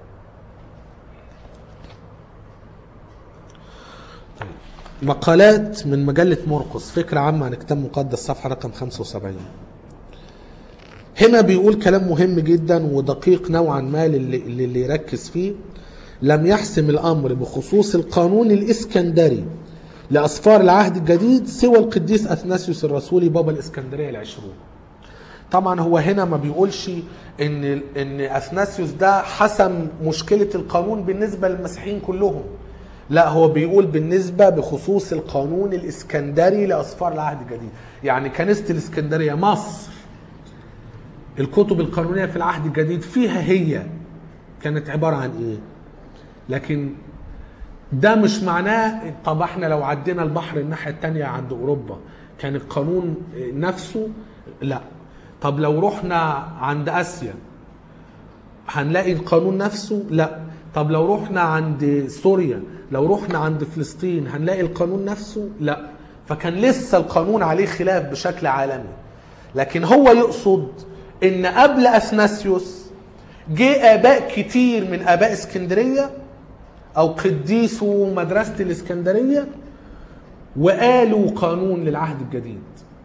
مقالات من مجلة مرقس فكرة عامة عن كتاب مقدس صفحة رقم 75 هنا بيقول كلام مهم جدا ودقيق نوعا ما للي, للي يركز فيه لم يحسم الأمر بخصوص القانون الإسكندري لأسفار العهد الجديد سوى القديس أثناسيوس الرسولي بابا الإسكندرية العشرون طبعا هو هنا ما بيقولش ان ان اثناسيوس ده حسم مشكله القانون بالنسبه للمسيحيين كلهم لا هو بيقول بالنسبه بخصوص القانون الاسكندري لاسفار العهد الجديد يعني كنيسه الاسكندريه مصر الكتب القانونيه في العهد الجديد فيها هي كانت عباره عن ايه لكن ده مش معناه طب احنا لو عدينا البحر الناحيه التانية عند اوروبا كان القانون نفسه لا طب لو رحنا عند اسيا هنلاقي القانون نفسه لا طب لو رحنا عند سوريا لو رحنا عند فلسطين هنلاقي القانون نفسه لا فكان لسه القانون عليه خلاف بشكل عالمي لكن هو يقصد ان قبل اثناسيوس جه اباء كتير من اباء اسكندريه او قديسو مدرسه الاسكندريه وقالوا قانون للعهد الجديد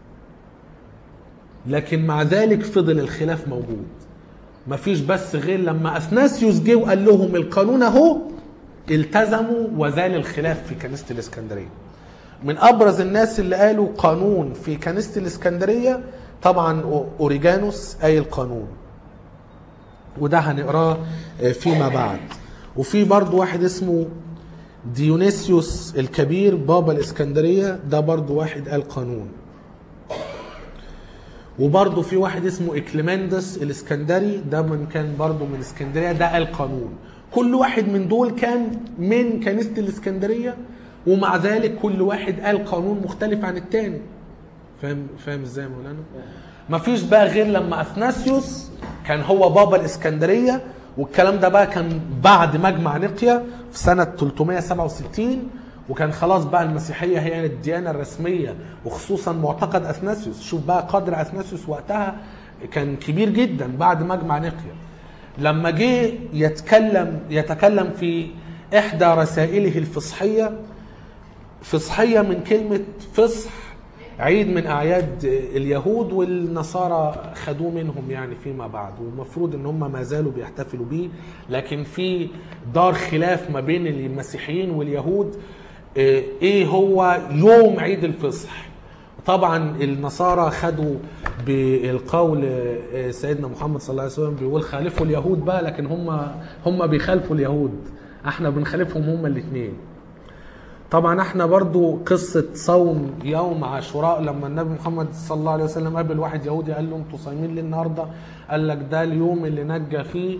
لكن مع ذلك فضل الخلاف موجود مفيش بس غير لما اثناسيوس جه وقال لهم القانون اهو التزموا وزال الخلاف في كنيسه الاسكندريه من ابرز الناس اللي قالوا قانون في كنيسه الاسكندريه طبعا اوريجانوس قايل قانون وده هنقراه فيما بعد وفي برضو واحد اسمه ديونيسيوس الكبير بابا الاسكندريه ده برضو واحد قال قانون وبرضه في واحد اسمه اكليمندس الاسكندري ده من كان برضه من اسكندريه ده قال قانون كل واحد من دول كان من كنيسه الاسكندريه ومع ذلك كل واحد قال قانون مختلف عن التاني فاهم فاهم ازاي يا مولانا مفيش بقى غير لما اثناسيوس كان هو بابا الاسكندريه والكلام ده بقى كان بعد مجمع نقيا في سنه 367 وكان خلاص بقى المسيحية هي الديانة الرسمية وخصوصا معتقد أثناسيوس شوف بقى قدر أثناسيوس وقتها كان كبير جدا بعد مجمع نقيا لما جه يتكلم يتكلم في إحدى رسائله الفصحية فصحية من كلمة فصح عيد من أعياد اليهود والنصارى خدوه منهم يعني فيما بعد ومفروض ان هم ما زالوا بيحتفلوا بيه لكن في دار خلاف ما بين المسيحيين واليهود ايه هو يوم عيد الفصح طبعا النصارى خدوا بالقول سيدنا محمد صلى الله عليه وسلم بيقول خالفوا اليهود بقى لكن هم هم بيخالفوا اليهود احنا بنخالفهم هم الاثنين طبعا احنا برضو قصة صوم يوم عاشوراء لما النبي محمد صلى الله عليه وسلم قابل واحد يهودي قال له انتوا صايمين ليه النهارده؟ قال لك ده اليوم اللي نجى فيه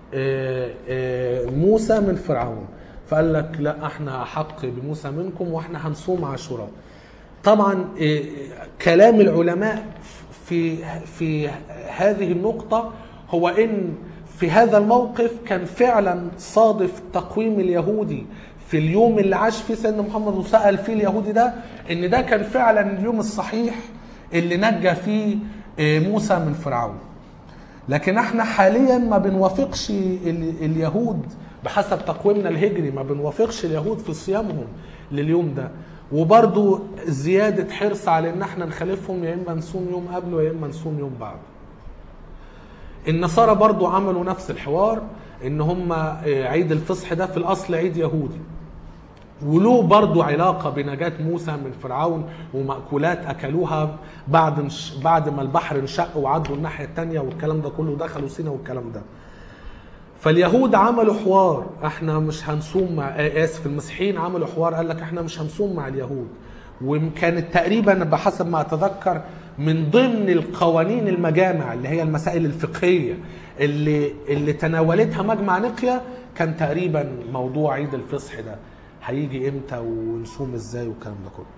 موسى من فرعون فقال لك لا احنا احق بموسى منكم واحنا هنصوم عاشوراء طبعا كلام العلماء في في هذه النقطة هو ان في هذا الموقف كان فعلا صادف تقويم اليهودي في اليوم اللي عاش فيه سيدنا محمد وسأل فيه اليهودي ده ان ده كان فعلا اليوم الصحيح اللي نجى فيه موسى من فرعون لكن احنا حاليا ما بنوافقش اليهود بحسب تقويمنا الهجري ما بنوافقش اليهود في صيامهم لليوم ده وبرضو زيادة حرص على ان احنا نخالفهم يا اما نصوم يوم قبله يا اما نصوم يوم بعده النصارى برضو عملوا نفس الحوار ان هم عيد الفصح ده في الاصل عيد يهودي وله برضو علاقة بنجاة موسى من فرعون ومأكولات أكلوها بعد بعد ما البحر انشق وعدوا الناحية التانية والكلام ده كله دخلوا سينا والكلام ده فاليهود عملوا حوار احنا مش هنصوم مع اسف المسيحيين عملوا حوار قال لك احنا مش هنصوم مع اليهود وكانت تقريبا بحسب ما اتذكر من ضمن القوانين المجامع اللي هي المسائل الفقهيه اللي اللي تناولتها مجمع نقيا كان تقريبا موضوع عيد الفصح ده هيجي امتى ونصوم ازاي والكلام ده كله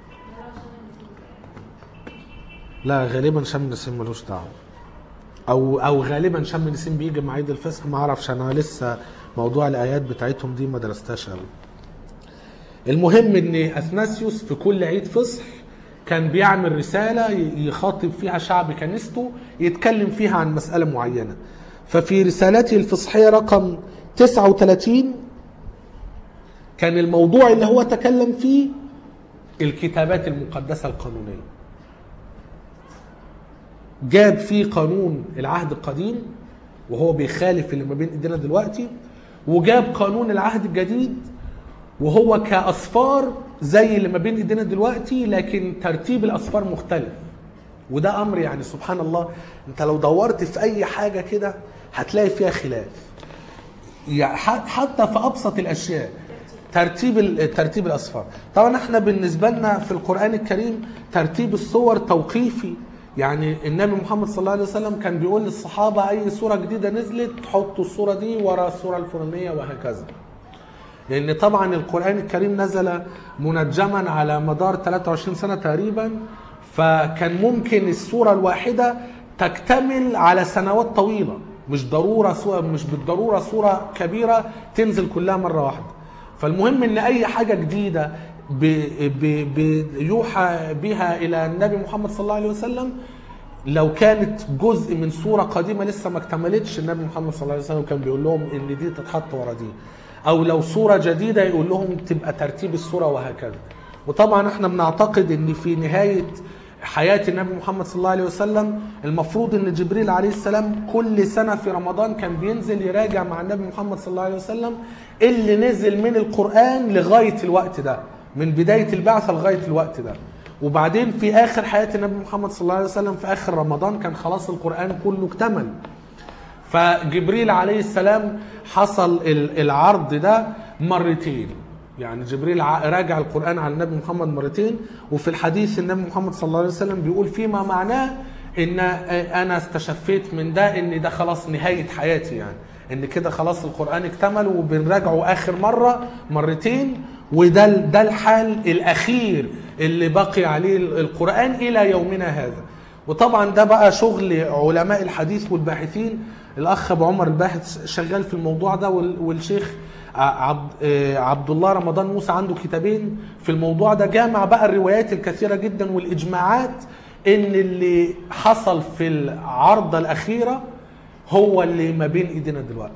لا غالبا شم النسيم ملوش دعوه او او غالبا شم النسيم بيجي مع عيد الفصح ما اعرفش انا لسه موضوع الايات بتاعتهم دي ما درستهاش قوي المهم ان اثناسيوس في كل عيد فصح كان بيعمل رسالة ي- يخاطب فيها شعب كنيسته يتكلم فيها عن مسألة معينة ففي رسالته الفصحية رقم 39 كان الموضوع اللي هو تكلم فيه الكتابات المقدسة القانونية جاب فيه قانون العهد القديم وهو بيخالف اللي ما بين ايدينا دلوقتي وجاب قانون العهد الجديد وهو كأصفار زي اللي ما بين ايدينا دلوقتي لكن ترتيب الأصفار مختلف وده أمر يعني سبحان الله انت لو دورت في أي حاجة كده هتلاقي فيها خلاف يعني ح- حتى في ابسط الاشياء ترتيب ال- ترتيب الاصفار طبعا احنا بالنسبه لنا في القران الكريم ترتيب الصور توقيفي يعني النبي محمد صلى الله عليه وسلم كان بيقول للصحابه اي سوره جديده نزلت حطوا السوره دي ورا السوره الفلانيه وهكذا لان طبعا القران الكريم نزل منجما على مدار 23 سنه تقريبا فكان ممكن السوره الواحده تكتمل على سنوات طويله مش ضروره سورة مش بالضروره سوره كبيره تنزل كلها مره واحده فالمهم ان اي حاجه جديده ب- ب- بيوحى بها الى النبي محمد صلى الله عليه وسلم لو كانت جزء من صوره قديمه لسه ما اكتملتش النبي محمد صلى الله عليه وسلم كان بيقول لهم ان دي تتحط ورا دي او لو صوره جديده يقول لهم تبقى ترتيب الصوره وهكذا وطبعا احنا بنعتقد ان في نهايه حياه النبي محمد صلى الله عليه وسلم المفروض ان جبريل عليه السلام كل سنه في رمضان كان بينزل يراجع مع النبي محمد صلى الله عليه وسلم اللي نزل من القران لغايه الوقت ده من بدايه البعثه لغايه الوقت ده وبعدين في اخر حياه النبي محمد صلى الله عليه وسلم في اخر رمضان كان خلاص القران كله اكتمل فجبريل عليه السلام حصل ال- العرض ده مرتين يعني جبريل ع- راجع القرآن على النبي محمد مرتين وفي الحديث النبي محمد صلى الله عليه وسلم بيقول فيما معناه ان انا استشفيت من ده ان ده خلاص نهاية حياتي يعني ان كده خلاص القرآن اكتمل وبنراجعه اخر مرة مرتين وده ال- ده الحال الاخير اللي بقي عليه ال- القرآن الى يومنا هذا وطبعا ده بقى شغل علماء الحديث والباحثين الاخ ابو عمر الباحث شغال في الموضوع ده وال- والشيخ ع- عبد آه، عبد الله رمضان موسى عنده كتابين في الموضوع ده جامع بقى الروايات الكثيره جدا والاجماعات ان اللي حصل في العرضه الاخيره هو اللي ما بين ايدينا دلوقتي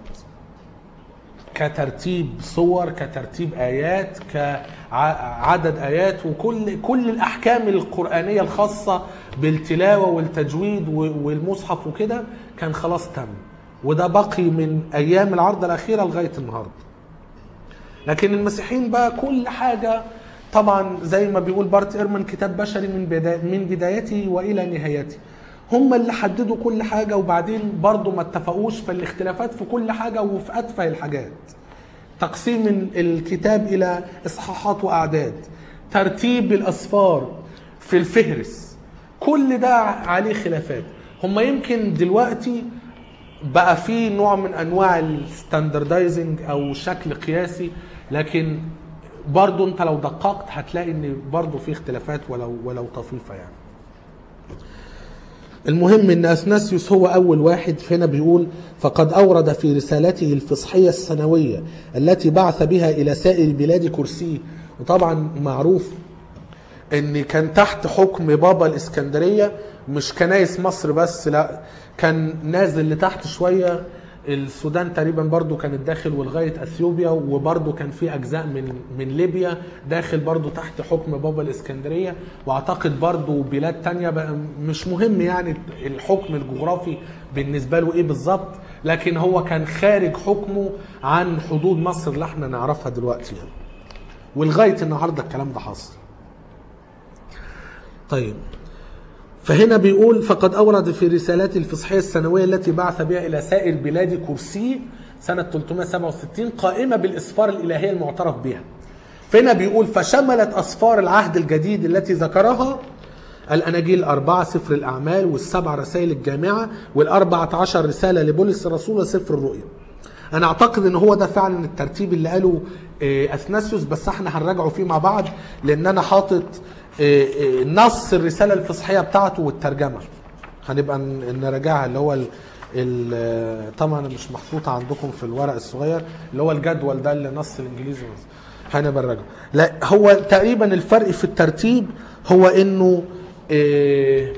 كترتيب صور كترتيب ايات كعدد ايات وكل كل الاحكام القرانيه الخاصه بالتلاوه والتجويد و- والمصحف وكده كان خلاص تم وده بقي من ايام العرض الاخيره لغايه النهارده لكن المسيحيين بقى كل حاجه طبعا زي ما بيقول بارت ايرمان كتاب بشري من بداية من بدايته والى نهايته هم اللي حددوا كل حاجه وبعدين برضه ما اتفقوش في الاختلافات في كل حاجه وفي اتفه الحاجات تقسيم ال- الكتاب الى اصحاحات واعداد ترتيب الاصفار في الفهرس كل ده عليه خلافات هم يمكن دلوقتي بقى في نوع من انواع الستاندردايزنج او شكل قياسي لكن برضو انت لو دققت هتلاقي ان برضو في اختلافات ولو ولو طفيفه يعني المهم ان اثناسيوس هو اول واحد هنا بيقول فقد اورد في رسالته الفصحيه السنويه التي بعث بها الى سائر بلاد كرسيه وطبعا معروف ان كان تحت حكم بابا الاسكندريه مش كنايس مصر بس لا كان نازل لتحت شويه السودان تقريبا برضو كانت داخل ولغايه اثيوبيا وبرضو كان في اجزاء من من ليبيا داخل برضو تحت حكم بابا الاسكندريه واعتقد برضو بلاد تانية بقى مش مهم يعني الحكم الجغرافي بالنسبه له ايه بالظبط لكن هو كان خارج حكمه عن حدود مصر اللي احنا نعرفها دلوقتي يعني ولغايه النهارده الكلام ده حاصل طيب فهنا بيقول فقد أورد في رسالته الفصحية السنوية التي بعث بها إلى سائر بلاد كرسي سنة 367 قائمة بالإسفار الإلهية المعترف بها فهنا بيقول فشملت أسفار العهد الجديد التي ذكرها الأناجيل الأربعة سفر الأعمال والسبع رسائل الجامعة والأربعة عشر رسالة لبولس الرسول وسفر الرؤيا أنا أعتقد إن هو ده فعلا الترتيب اللي قاله آه، أثناسيوس بس احنا هنراجعه فيه مع بعض لأن أنا حاطط آه، آه، نص الرسالة الفصحية بتاعته والترجمة هنبقى ن- نراجعها اللي هو ال ال- آه، طبعا مش محطوطة عندكم في الورق الصغير اللي هو الجدول ده اللي نص الإنجليزي ونص. هنبقى نراجعه لا هو تقريبا الفرق في الترتيب هو انه آه،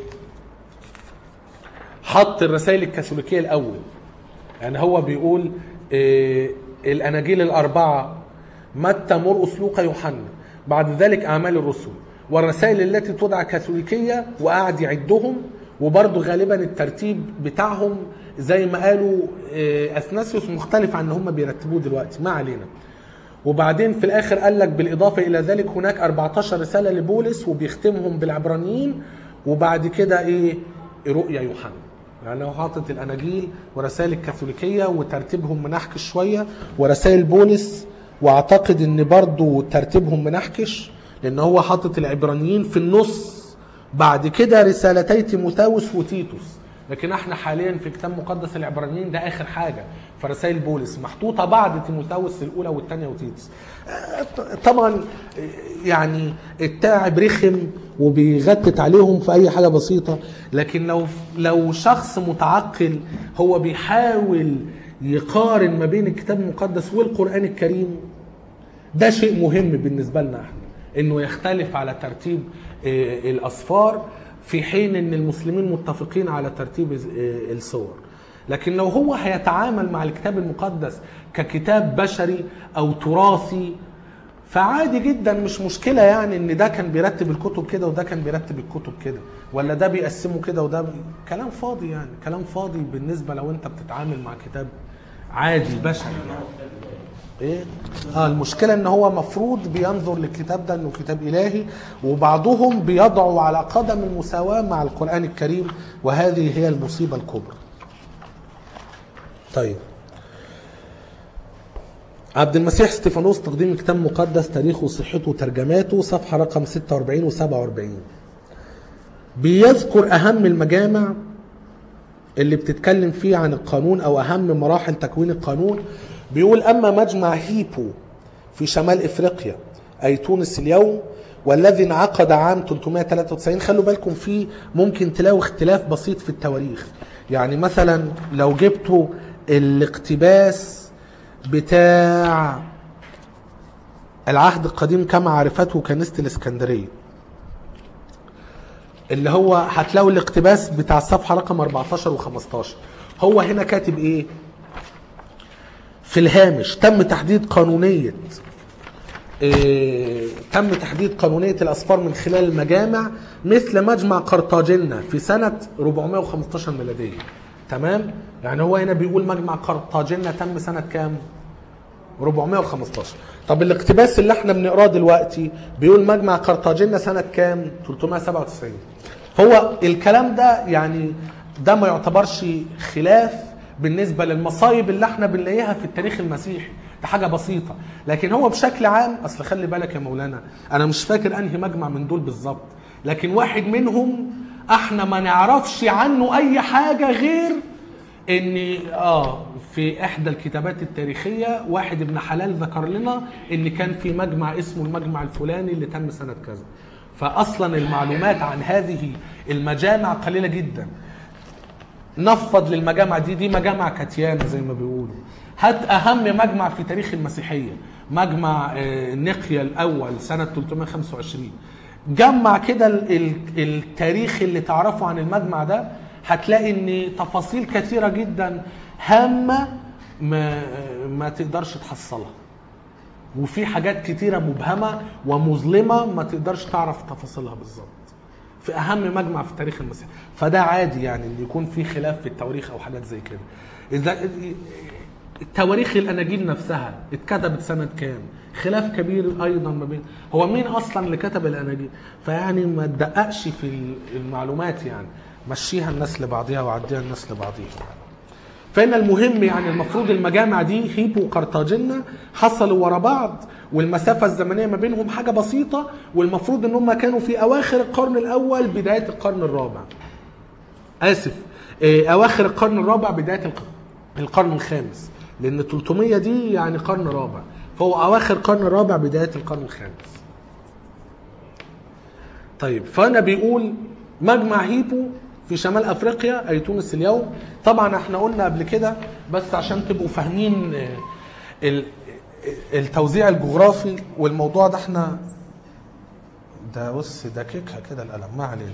حط الرسائل الكاثوليكيه الاول يعني هو بيقول آه، الاناجيل الاربعه متى مرقس لوقا يوحنا بعد ذلك اعمال الرسل والرسائل التي تدعى كاثوليكيه وقعد يعدهم وبرضه غالبا الترتيب بتاعهم زي ما قالوا آه، اثناسيوس مختلف عن اللي هم بيرتبوه دلوقتي ما علينا وبعدين في الاخر قال لك بالاضافه الى ذلك هناك 14 رساله لبولس وبيختمهم بالعبرانيين وبعد كده ايه رؤيا يوحنا يعني هو حاطط الاناجيل ورسائل الكاثوليكيه وترتيبهم منحكش شويه ورسائل بولس واعتقد ان برضو ترتيبهم منحكش لان هو حاطط العبرانيين في النص بعد كده رسالتي تيموثاوس وتيتوس لكن احنا حاليا في كتاب مقدس العبرانيين ده اخر حاجه فرسائل بولس محطوطه بعد تيموثاوس الاولى والثانيه وتيتوس آه، طبعا يعني التاعب رخم وبيغتت عليهم في اي حاجه بسيطه لكن لو لو شخص متعقل هو بيحاول يقارن ما بين الكتاب المقدس والقران الكريم ده شيء مهم بالنسبه لنا احنا انه يختلف على ترتيب آه، الاصفار في حين ان المسلمين متفقين على ترتيب آه، الصور لكن لو هو هيتعامل مع الكتاب المقدس ككتاب بشري او تراثي فعادي جدا مش مشكلة يعني ان ده كان بيرتب الكتب كده وده كان بيرتب الكتب كده ولا ده بيقسمه كده وده بي... كلام فاضي يعني كلام فاضي بالنسبة لو انت بتتعامل مع كتاب عادي بشري يعني ايه اه المشكله ان هو مفروض بينظر للكتاب ده انه كتاب الهي وبعضهم بيضعوا على قدم المساواه مع القران الكريم وهذه هي المصيبه الكبرى طيب عبد المسيح استيفانوس تقديم كتاب مقدس تاريخه وصحته وترجماته صفحه رقم 46 و47 بيذكر اهم المجامع اللي بتتكلم فيه عن القانون او اهم مراحل تكوين القانون بيقول اما مجمع هيبو في شمال افريقيا اي تونس اليوم والذي انعقد عام 393 خلوا بالكم فيه ممكن تلاقوا اختلاف بسيط في التواريخ يعني مثلا لو جبتوا الاقتباس بتاع العهد القديم كما عرفته كنيسة الاسكندرية اللي هو هتلاقوا الاقتباس بتاع الصفحة رقم 14 و15 هو هنا كاتب ايه في الهامش تم تحديد قانونية إيه تم تحديد قانونية الأسفار من خلال المجامع مثل مجمع قرطاجنة في سنة 415 ميلادية تمام يعني هو هنا بيقول مجمع قرطاجنة تم سنة كام 415 طب الاقتباس اللي احنا بنقراه دلوقتي بيقول مجمع قرطاجنة سنة كام 397 هو الكلام ده يعني ده ما يعتبرش خلاف بالنسبة للمصايب اللي احنا بنلاقيها في التاريخ المسيحي ده حاجة بسيطة لكن هو بشكل عام اصل خلي بالك يا مولانا انا مش فاكر انهي مجمع من دول بالظبط لكن واحد منهم احنا ما نعرفش عنه اي حاجة غير ان اه في احدى الكتابات التاريخيه واحد ابن حلال ذكر لنا ان كان في مجمع اسمه المجمع الفلاني اللي تم سنه كذا فاصلا المعلومات عن هذه المجامع قليله جدا نفض للمجامع دي دي مجامع كتيانة زي ما بيقولوا هات اهم مجمع في تاريخ المسيحيه مجمع آه، نقيا الاول سنه 325 جمع كده ال- ال- التاريخ اللي تعرفه عن المجمع ده هتلاقي ان تفاصيل كثيره جدا هامه ما ما تقدرش تحصلها وفي حاجات كتيره مبهمه ومظلمه ما تقدرش تعرف تفاصيلها بالظبط في اهم مجمع في تاريخ المسيح فده عادي يعني ان يكون في خلاف في التواريخ او حاجات زي كده اذا التواريخ الاناجيل نفسها اتكتبت سنه كام خلاف كبير ايضا ما بين هو مين اصلا اللي كتب الاناجيل فيعني ما تدققش في المعلومات يعني مشيها الناس لبعضها وعديها الناس لبعضها فإن المهم يعني المفروض المجامع دي هيبو وقرطاجنة حصلوا ورا بعض والمسافة الزمنية ما بينهم حاجة بسيطة والمفروض ان هم كانوا في اواخر القرن الاول بداية القرن الرابع اسف إيه، اواخر القرن الرابع بداية الق- القرن الخامس لان 300 دي يعني قرن رابع فهو اواخر القرن الرابع بداية القرن الخامس طيب فانا بيقول مجمع هيبو في شمال افريقيا اي تونس اليوم طبعا احنا قلنا قبل كده بس عشان تبقوا فاهمين آه، ال- التوزيع الجغرافي والموضوع ده احنا ده بص ده كيكها كده القلم ما علينا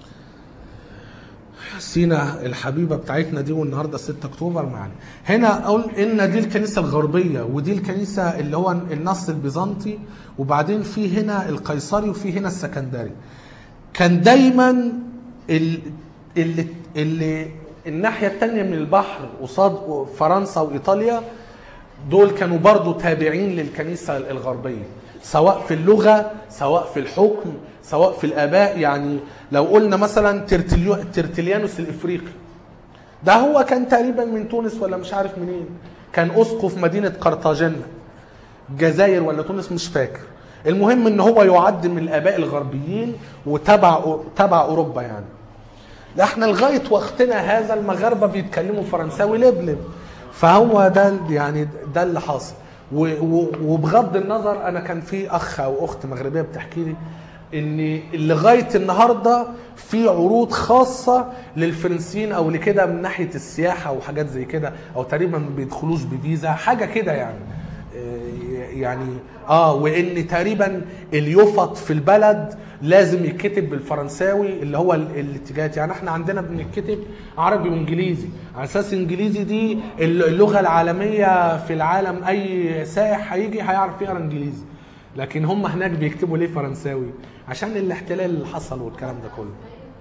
سينا الحبيبه بتاعتنا دي والنهارده 6 اكتوبر معانا هنا اقول ان دي الكنيسه الغربيه ودي الكنيسه اللي هو النص البيزنطي وبعدين في هنا القيصري وفي هنا السكندري كان دايما ال- اللي اللي الناحيه الثانيه من البحر قصاد فرنسا وايطاليا دول كانوا برضو تابعين للكنيسة الغربية سواء في اللغة سواء في الحكم سواء في الآباء يعني لو قلنا مثلا ترتليو- ترتليانوس الإفريقي ده هو كان تقريبا من تونس ولا مش عارف منين كان أسقف مدينة قرطاجنة الجزائر ولا تونس مش فاكر المهم ان هو يعد من الآباء الغربيين وتبع تبع أوروبا يعني ده احنا لغايه وقتنا هذا المغاربه بيتكلموا فرنساوي لبلب فهو ده ال- يعني ده اللي حاصل و- و- وبغض النظر انا كان في اخ او اخت مغربيه بتحكي لي ان لغايه النهارده في عروض خاصه للفرنسيين او لكده من ناحيه السياحه وحاجات زي كده او تقريبا ما بيدخلوش بفيزا حاجه كده يعني يعني اه وان تقريبا اليفط في البلد لازم يتكتب بالفرنساوي اللي هو ال- الاتجاهات يعني احنا عندنا بنتكتب عربي وانجليزي على اساس انجليزي دي اللغه العالميه في العالم اي سائح هيجي هيعرف يقرا انجليزي لكن هم هناك بيكتبوا ليه فرنساوي عشان الاحتلال اللي حصل والكلام ده كله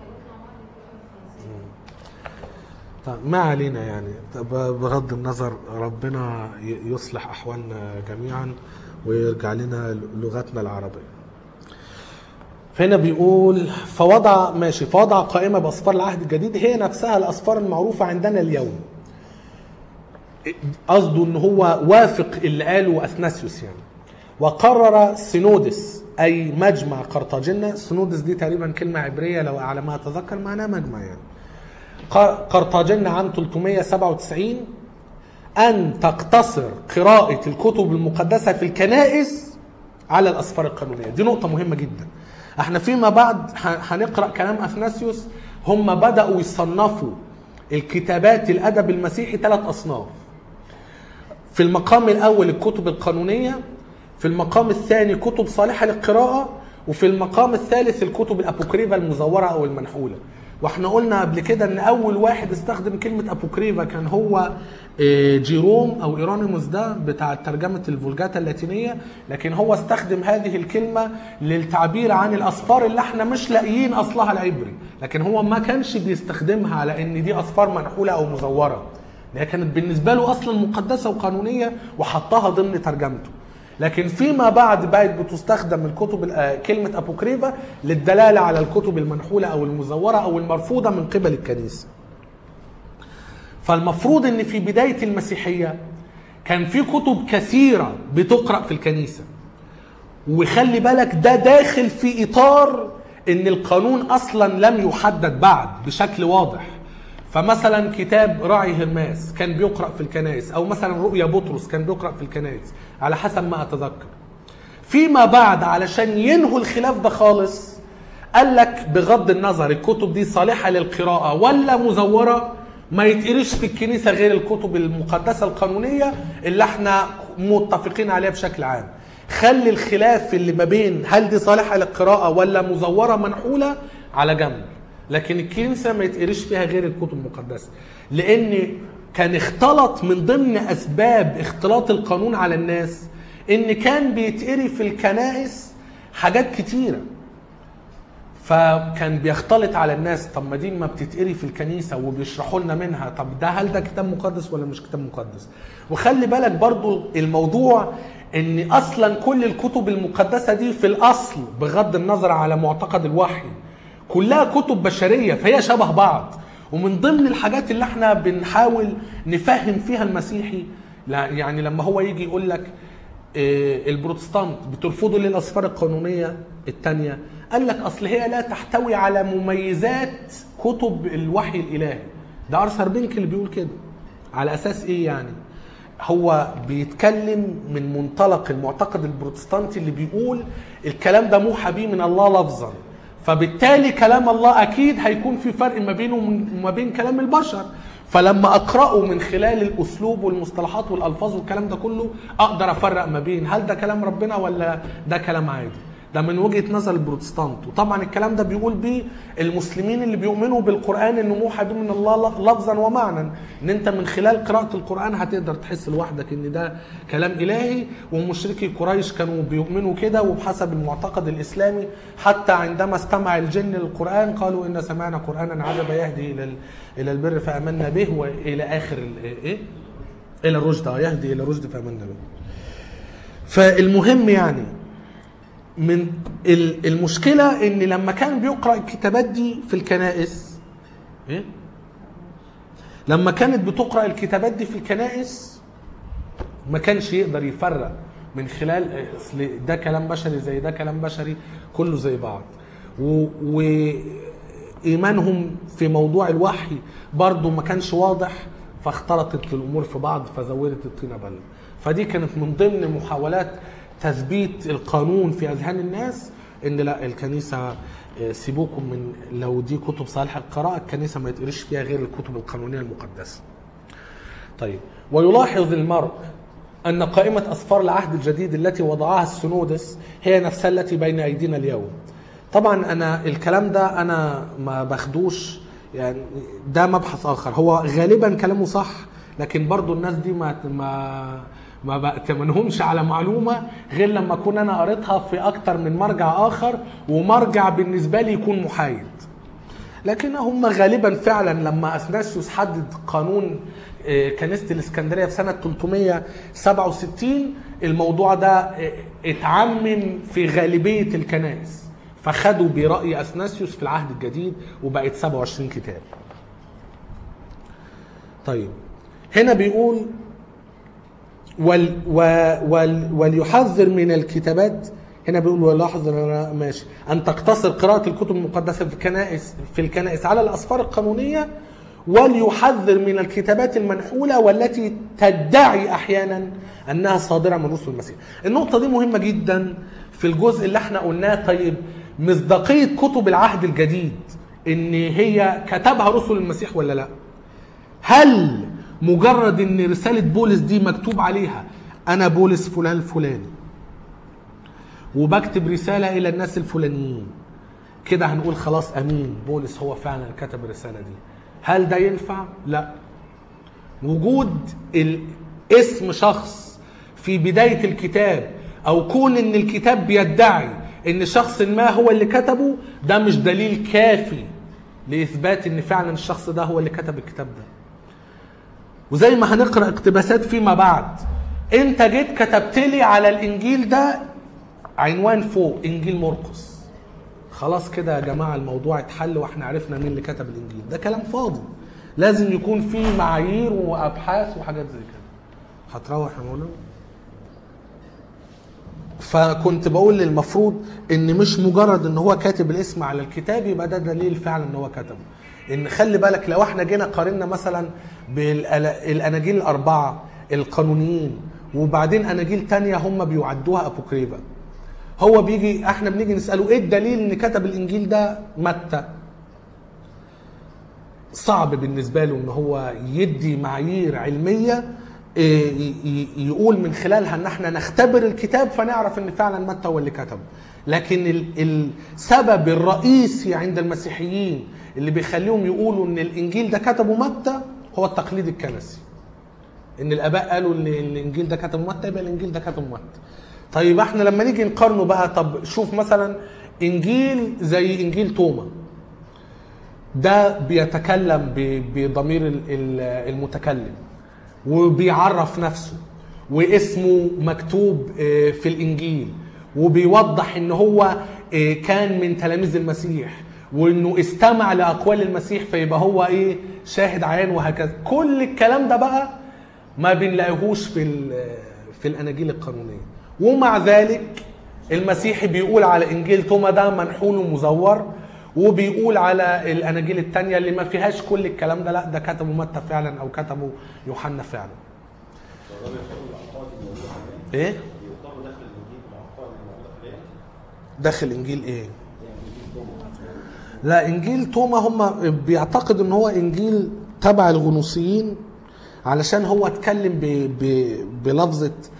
طيب ما علينا يعني طب بغض النظر ربنا ي- يصلح احوالنا جميعا ويرجع لنا لغتنا العربيه. فهنا بيقول فوضع ماشي فوضع قائمه باسفار العهد الجديد هي نفسها الاسفار المعروفه عندنا اليوم. قصده ان هو وافق اللي قاله اثناسيوس يعني. وقرر سينودس اي مجمع قرطاجنه، سينودس دي تقريبا كلمه عبريه لو على ما اتذكر معناها مجمع يعني. قرطاجنة عام 397 أن تقتصر قراءة الكتب المقدسة في الكنائس على الأسفار القانونية دي نقطة مهمة جدا احنا فيما بعد ه- هنقرأ كلام أثناسيوس هم بدأوا يصنفوا الكتابات الأدب المسيحي ثلاث أصناف في المقام الأول الكتب القانونية في المقام الثاني كتب صالحة للقراءة وفي المقام الثالث الكتب الأبوكريفا المزورة أو المنحولة واحنا قلنا قبل كده ان اول واحد استخدم كلمة ابوكريفا كان هو آه، جيروم او ايرونيموس ده بتاع ترجمة الفولجاتا اللاتينية لكن هو استخدم هذه الكلمة للتعبير عن الاسفار اللي احنا مش لاقيين اصلها العبري لكن هو ما كانش بيستخدمها على ان دي اسفار منحولة او مزورة هي كانت بالنسبة له اصلا مقدسة وقانونية وحطها ضمن ترجمته لكن فيما بعد بقت بتستخدم الكتب آه، كلمة أبوكريفا للدلالة على الكتب المنحولة أو المزورة أو المرفوضة من قبل الكنيسة فالمفروض ان في بداية المسيحية كان في كتب كثيرة بتقرأ في الكنيسة وخلي بالك ده داخل في اطار ان القانون اصلا لم يحدد بعد بشكل واضح فمثلا كتاب راعي هرماس كان بيقرا في الكنائس او مثلا رؤيا بطرس كان بيقرا في الكنائس على حسب ما اتذكر فيما بعد علشان ينهوا الخلاف ده خالص قال لك بغض النظر الكتب دي صالحه للقراءه ولا مزوره ما يتقريش في الكنيسه غير الكتب المقدسه القانونيه اللي احنا متفقين عليها بشكل عام خلي الخلاف اللي ما بين هل دي صالحه للقراءه ولا مزوره منحوله على جنب لكن الكنيسه ما يتقريش فيها غير الكتب المقدسه لان كان اختلط من ضمن اسباب اختلاط القانون على الناس ان كان بيتقري في الكنائس حاجات كتيره فكان بيختلط على الناس طب ما دي ما بتتقري في الكنيسه وبيشرحوا لنا منها طب ده هل ده كتاب مقدس ولا مش كتاب مقدس وخلي بالك برضو الموضوع ان اصلا كل الكتب المقدسه دي في الاصل بغض النظر على معتقد الوحي كلها كتب بشريه فهي شبه بعض ومن ضمن الحاجات اللي احنا بنحاول نفهم فيها المسيحي لا يعني لما هو يجي يقول لك إيه، البروتستانت بترفضوا ليه الاسفار القانونيه الثانيه قال لك اصل هي لا تحتوي على مميزات كتب الوحي الالهي ده ارثر بينك اللي بيقول كده على اساس ايه يعني هو بيتكلم من منطلق المعتقد البروتستانتي اللي بيقول الكلام ده موحى بيه من الله لفظا فبالتالي كلام الله اكيد هيكون في فرق ما بينه وما بين كلام البشر فلما اقراه من خلال الاسلوب والمصطلحات والالفاظ والكلام ده كله اقدر افرق ما بين هل ده كلام ربنا ولا ده كلام عادي ده من وجهه نظر البروتستانت وطبعا الكلام ده بيقول بيه المسلمين اللي بيؤمنوا بالقران انه موحد من الله لفظا ومعنى ان انت من خلال قراءه القران هتقدر تحس لوحدك ان ده كلام الهي ومشركي قريش كانوا بيؤمنوا كده وبحسب المعتقد الاسلامي حتى عندما استمع الجن للقران قالوا ان سمعنا قرانا عجبا يهدي الى ال- الى البر فامنا به والى اخر ال- ايه الى الرشد آه، يهدي الى الرشد فامنا به فالمهم يعني من ال- المشكله ان لما كان بيقرا الكتابات دي في الكنائس ايه لما كانت بتقرا الكتابات دي في الكنائس ما كانش يقدر يفرق من خلال اصل ده كلام بشري زي ده كلام بشري كله زي بعض و, و ايمانهم في موضوع الوحي برضه ما كانش واضح فاختلطت الامور في بعض فزودت الطينه بله فدي كانت من ضمن محاولات تثبيت القانون في اذهان الناس ان لا الكنيسه آه، سيبوكم من لو دي كتب صالحه القراءه الكنيسه ما يتقريش فيها غير الكتب القانونيه المقدسه طيب ويلاحظ المرء أن قائمة أسفار العهد الجديد التي وضعها السنودس هي نفسها التي بين أيدينا اليوم طبعا أنا الكلام ده أنا ما باخدوش يعني ده مبحث آخر هو غالبا كلامه صح لكن برضو الناس دي ما ما ما بأتمنهمش على معلومة غير لما أكون أنا قريتها في أكتر من مرجع آخر ومرجع بالنسبة لي يكون محايد لكن هم غالبا فعلا لما اثناسيوس حدد قانون آه، كنيسه الاسكندريه في سنه 367 الموضوع ده آه، اتعمم في غالبيه الكنائس فخدوا براي اثناسيوس في العهد الجديد وبقت 27 كتاب. طيب هنا بيقول وال و وال وليحذر من الكتابات هنا بيقول ولاحظ ان انا ماشي ان تقتصر قراءه الكتب المقدسه في الكنائس في الكنائس على الاسفار القانونيه وليحذر من الكتابات المنحوله والتي تدعي احيانا انها صادره من رسل المسيح. النقطه دي مهمه جدا في الجزء اللي احنا قلناه طيب مصداقيه كتب العهد الجديد ان هي كتبها رسل المسيح ولا لا؟ هل مجرد ان رساله بولس دي مكتوب عليها انا بولس فلان الفلاني وبكتب رساله الى الناس الفلانيين كده هنقول خلاص امين بولس هو فعلا كتب الرساله دي هل ده ينفع لا وجود ال- اسم شخص في بدايه الكتاب او كون ان الكتاب بيدعي ان شخص ما هو اللي كتبه ده مش دليل كافي لاثبات ان فعلا الشخص ده هو اللي كتب الكتاب ده وزي ما هنقرا اقتباسات فيما بعد انت جيت كتبت لي على الانجيل ده عنوان فوق انجيل مرقس خلاص كده يا جماعه الموضوع اتحل واحنا عرفنا مين اللي كتب الانجيل ده كلام فاضي لازم يكون في معايير وابحاث وحاجات زي كده هتروح يا مولانا فكنت بقول المفروض ان مش مجرد ان هو كاتب الاسم على الكتاب يبقى ده دليل فعلا ان هو كتبه ان خلي بالك لو احنا جينا قارنا مثلا بالاناجيل الاربعه القانونيين وبعدين اناجيل تانية هم بيعدوها ابوكريفا هو بيجي احنا بنيجي نساله ايه الدليل ان كتب الانجيل ده متى صعب بالنسبه له ان هو يدي معايير علميه إيه، ي- ي- يقول من خلالها ان احنا نختبر الكتاب فنعرف ان فعلا متى هو اللي كتبه لكن ال- السبب الرئيسي عند المسيحيين اللي بيخليهم يقولوا ان الانجيل ده كتبه متى هو التقليد الكنسي ان الاباء قالوا ان الانجيل ده كتبه متى يبقى الانجيل ده كتبه متى طيب احنا لما نيجي نقارنه بقى طب شوف مثلا انجيل زي انجيل توما ده بيتكلم ب- بضمير ال- ال- المتكلم وبيعرف نفسه واسمه مكتوب آه، في الانجيل وبيوضح ان هو آه، كان من تلاميذ المسيح وانه استمع لاقوال المسيح فيبقى هو ايه شاهد عيان وهكذا كل الكلام ده بقى ما بنلاقيهوش في ال- في الاناجيل القانونيه ومع ذلك المسيحي بيقول على انجيل توما ده منحول ومزور وبيقول على الاناجيل التانية اللي ما فيهاش كل الكلام ده لا ده كتبه متى فعلا او كتبه يوحنا فعلا فده بيعتبر الألقاب الموجودة حاليا ايه بيعتبر داخل الإنجيل الألقاب الموجودة حاليا داخل انجيل ايه يعني إنجيل توما لا انجيل توما هم بيعتقد ان هو انجيل تبع الغنوصيين علشان هو اتكلم ب... ب... بلفظه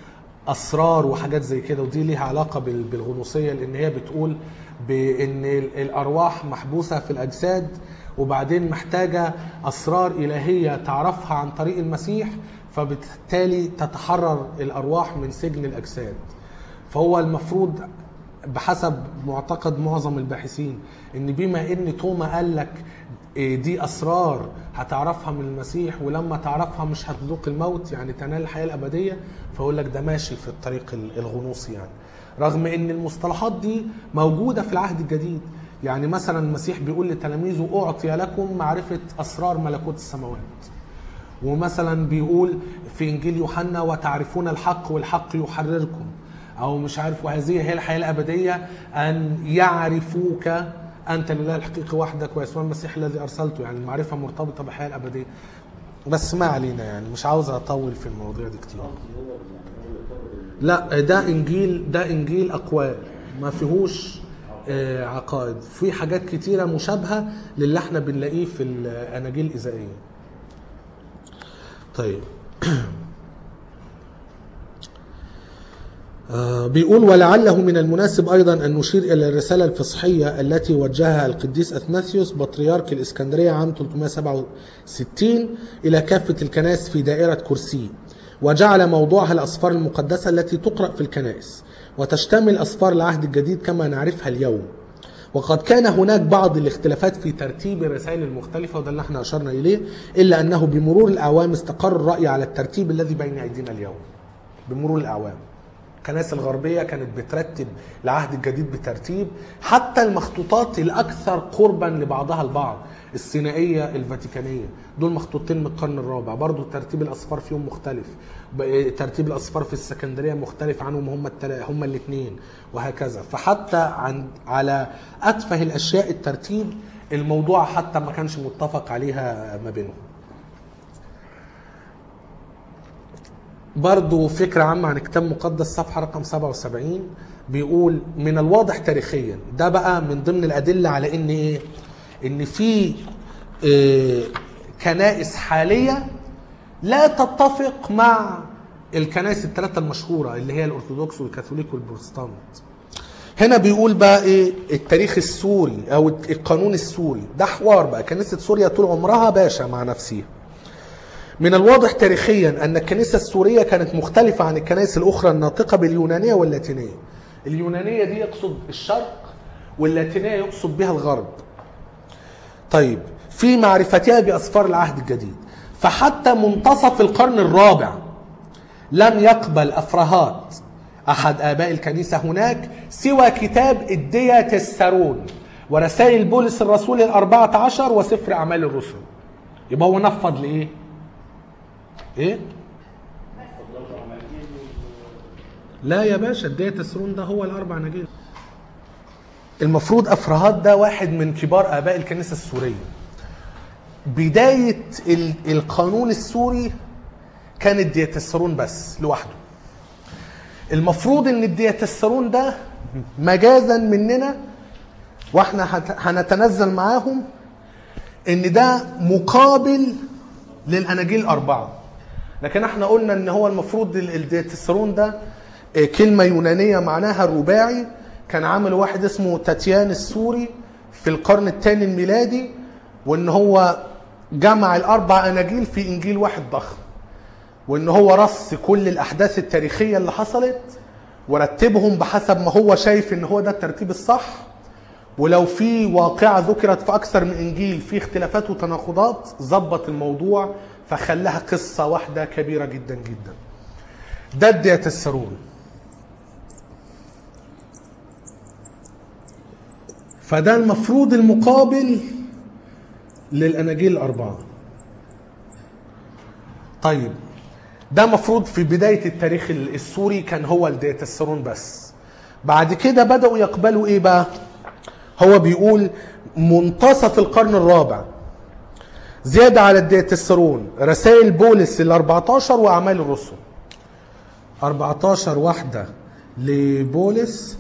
اسرار وحاجات زي كده ودي ليها علاقه بال- بالغنوصيه لان هي بتقول بان ال- الارواح محبوسه في الاجساد وبعدين محتاجه اسرار الهيه تعرفها عن طريق المسيح فبالتالي تتحرر الارواح من سجن الاجساد فهو المفروض بحسب معتقد معظم الباحثين ان بما ان توما قال لك إيه دي اسرار هتعرفها من المسيح ولما تعرفها مش هتذوق الموت يعني تنال الحياه الابديه فيقول لك ده ماشي في الطريق ال- الغنوصي يعني رغم ان المصطلحات دي موجوده في العهد الجديد يعني مثلا المسيح بيقول لتلاميذه اعطي لكم معرفه اسرار ملكوت السماوات ومثلا بيقول في انجيل يوحنا وتعرفون الحق والحق يحرركم او مش عارف وهذه هي الحياه الابديه ان يعرفوك انت الاله الحقيقي وحدك ويسوع المسيح الذي ارسلته يعني المعرفه مرتبطه بالحياه الابديه بس ما علينا يعني مش عاوز اطول في المواضيع دي كتير لا ده انجيل ده انجيل اقوال ما فيهوش آه، عقائد في حاجات كتيره مشابهه للي احنا بنلاقيه في الاناجيل الاذائيه طيب آه، بيقول ولعله من المناسب ايضا ان نشير الى الرساله الفصحيه التي وجهها القديس اثناسيوس بطريرك الاسكندريه عام 367 الى كافه الكنائس في دائره كرسي وجعل موضوعها الاسفار المقدسه التي تقرا في الكنائس وتشتمل اسفار العهد الجديد كما نعرفها اليوم وقد كان هناك بعض الاختلافات في ترتيب الرسائل المختلفة وده اللي احنا أشرنا إليه إلا أنه بمرور الأعوام استقر الرأي على الترتيب الذي بين أيدينا اليوم بمرور الأعوام الكنائس الغربية كانت بترتب العهد الجديد بترتيب حتى المخطوطات الأكثر قربا لبعضها البعض السينائية الفاتيكانية دول مخطوطين من القرن الرابع برضو ترتيب الأصفار فيهم مختلف ب- ترتيب الأصفار في السكندرية مختلف عنهم هم التلا... هم الاثنين وهكذا فحتى عن... على أتفه الأشياء الترتيب الموضوع حتى ما كانش متفق عليها ما بينهم برضو فكرة عامة عن كتاب مقدس صفحة رقم 77 بيقول من الواضح تاريخيا ده بقى من ضمن الأدلة على إن إيه؟ إن في إيه كنائس حالية لا تتفق مع الكنائس الثلاثة المشهورة اللي هي الأرثوذكس والكاثوليك والبروتستانت هنا بيقول بقى ايه التاريخ السوري او القانون السوري ده حوار بقى كنيسة سوريا طول عمرها باشا مع نفسها من الواضح تاريخيا أن الكنيسة السورية كانت مختلفة عن الكنائس الأخرى الناطقة باليونانية واللاتينية اليونانية دي يقصد الشرق واللاتينية يقصد بها الغرب طيب في معرفتها بأسفار العهد الجديد فحتى منتصف القرن الرابع لم يقبل أفراهات أحد آباء الكنيسة هناك سوى كتاب الديا تسرون ورسائل بولس الرسول الأربعة عشر وسفر أعمال الرسل يبقى هو نفض لإيه؟ إيه؟ لا يا باشا الديا تسرون ده هو الأربع نجيل المفروض أفراهات ده واحد من كبار آباء الكنيسة السورية بداية ال- القانون السوري كان الدياتسرون بس لوحده المفروض ان الدياتسرون ده مجازا مننا واحنا هت- هنتنزل معاهم ان ده مقابل للاناجيل الاربعه لكن احنا قلنا ان هو المفروض ال- الدياتسرون ده آه، كلمه يونانيه معناها الرباعي كان عامل واحد اسمه تاتيان السوري في القرن الثاني الميلادي وان هو جمع الاربع اناجيل في انجيل واحد ضخم وان هو رص كل الاحداث التاريخيه اللي حصلت ورتبهم بحسب ما هو شايف ان هو ده الترتيب الصح ولو في واقعه ذكرت في اكثر من انجيل في اختلافات وتناقضات ظبط الموضوع فخلاها قصه واحده كبيره جدا جدا ده الدياتسرون فده المفروض المقابل للاناجيل الاربعه طيب ده مفروض في بداية التاريخ السوري كان هو الدياتسرون بس بعد كده بدأوا يقبلوا ايه بقى هو بيقول منتصف القرن الرابع زيادة على الدياتسرون رسائل بولس ال 14 وأعمال الرسل 14 واحدة لبولس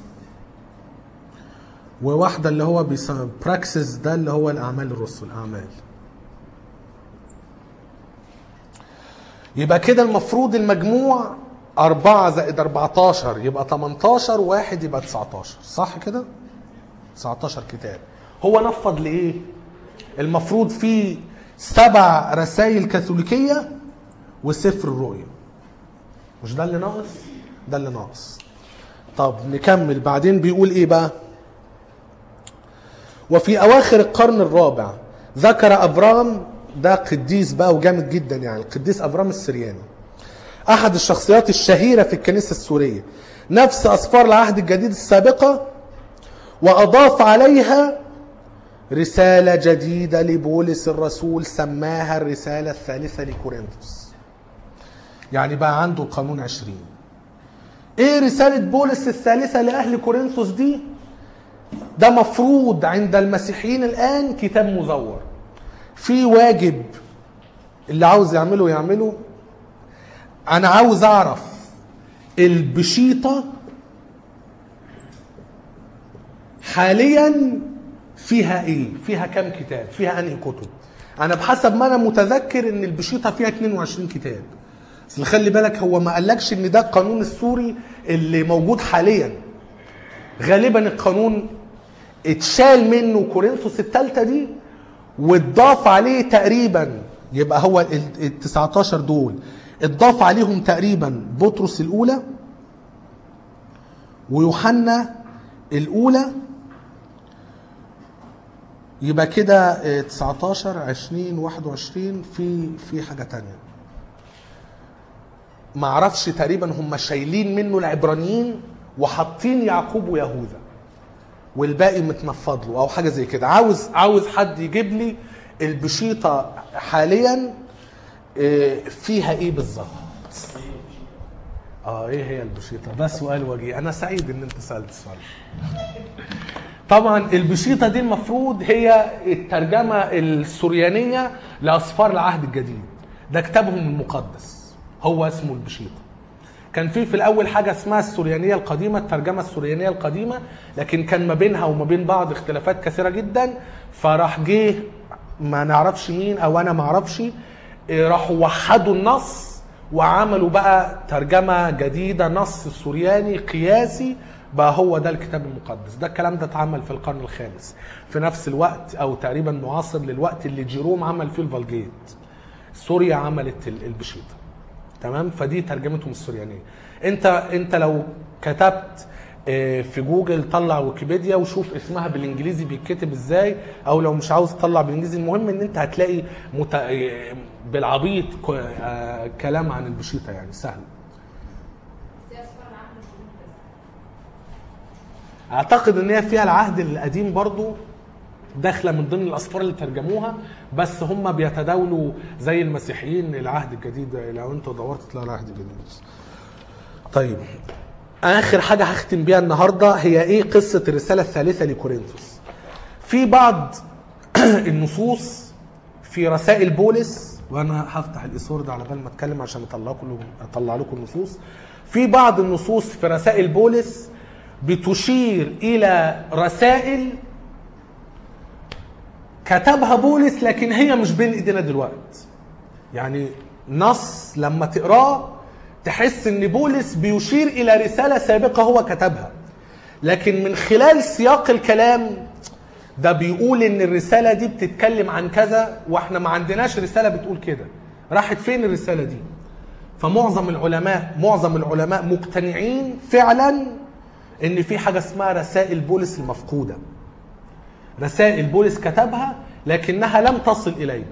وواحدة اللي هو بيسمى براكسس ده اللي هو الأعمال الرسل أعمال يبقى كده المفروض المجموع 4 زائد 14 يبقى 18 واحد يبقى 19 صح كده 19 كتاب هو نفض لايه المفروض فيه سبع رسائل كاثوليكيه وسفر الرؤيا مش ده اللي ناقص ده اللي ناقص طب نكمل بعدين بيقول ايه بقى وفي اواخر القرن الرابع ذكر ابرام ده قديس بقى وجامد جدا يعني القديس ابرام السرياني احد الشخصيات الشهيره في الكنيسه السوريه نفس اسفار العهد الجديد السابقه واضاف عليها رساله جديده لبولس الرسول سماها الرساله الثالثه لكورنثوس يعني بقى عنده القانون عشرين ايه رسالة بولس الثالثة لأهل كورنثوس دي ده مفروض عند المسيحيين الآن كتاب مزور في واجب اللي عاوز يعمله يعمله أنا عاوز أعرف البشيطة حاليا فيها ايه فيها كم كتاب فيها انهي كتب انا بحسب ما انا متذكر ان البشيطه فيها 22 كتاب بس خلي بالك هو ما قالكش ان ده القانون السوري اللي موجود حاليا غالبا القانون اتشال منه كورنثوس الثالثه دي واتضاف عليه تقريبا يبقى هو ال 19 دول اتضاف عليهم تقريبا بطرس الاولى ويوحنا الاولى يبقى كده اه، 19 20 21 في في حاجه تانية ما اعرفش تقريبا هم شايلين منه العبرانيين وحاطين يعقوب ويهوذا والباقي متنفض له او حاجه زي كده عاوز عاوز حد يجيب لي البشيطه حاليا اه، فيها ايه بالظبط اه ايه هي البشيطه ده سؤال وجيه انا سعيد ان انت سالت السؤال طبعا البشيطه دي المفروض هي الترجمه السريانيه لاسفار العهد الجديد ده كتابهم المقدس هو اسمه البشيطه كان في في الاول حاجه اسمها السريانيه القديمه الترجمه السريانيه القديمه لكن كان ما بينها وما بين بعض اختلافات كثيره جدا فراح جه ما نعرفش مين او انا ما اعرفش إيه، راحوا وحدوا النص وعملوا بقى ترجمه جديده نص سورياني قياسي بقى هو ده الكتاب المقدس ده الكلام ده اتعمل في القرن الخامس في نفس الوقت او تقريبا معاصر للوقت اللي جيروم عمل فيه الفالجيت سوريا عملت ال- البشيطه تمام فدي ترجمتهم السريانيه انت انت لو كتبت آه، في جوجل طلع ويكيبيديا وشوف اسمها بالانجليزي بيتكتب ازاي او لو مش عاوز تطلع بالانجليزي المهم ان انت هتلاقي مت... آه، بالعبيط ك- آه، كلام عن البشيطه يعني سهل اعتقد ان هي فيها العهد القديم برضو داخله من ضمن الاسفار اللي ترجموها بس هم بيتداولوا زي المسيحيين العهد الجديد لو انت دورت تلاقي العهد الجديد بس. طيب اخر حاجه هختم بيها النهارده هي ايه قصه الرساله الثالثه لكورنثوس في بعض النصوص في رسائل بولس وانا هفتح الايسور ده على بال ما اتكلم عشان اطلع لكم اطلع لكم النصوص في بعض النصوص في رسائل بولس بتشير الى رسائل كتبها بولس لكن هي مش بين ايدينا دلوقتي يعني نص لما تقراه تحس ان بولس بيشير الى رساله سابقه هو كتبها لكن من خلال سياق الكلام ده بيقول ان الرساله دي بتتكلم عن كذا واحنا ما عندناش رساله بتقول كده راحت فين الرساله دي فمعظم العلماء معظم العلماء مقتنعين فعلا ان في حاجه اسمها رسائل بولس المفقوده رسائل بولس كتبها لكنها لم تصل الينا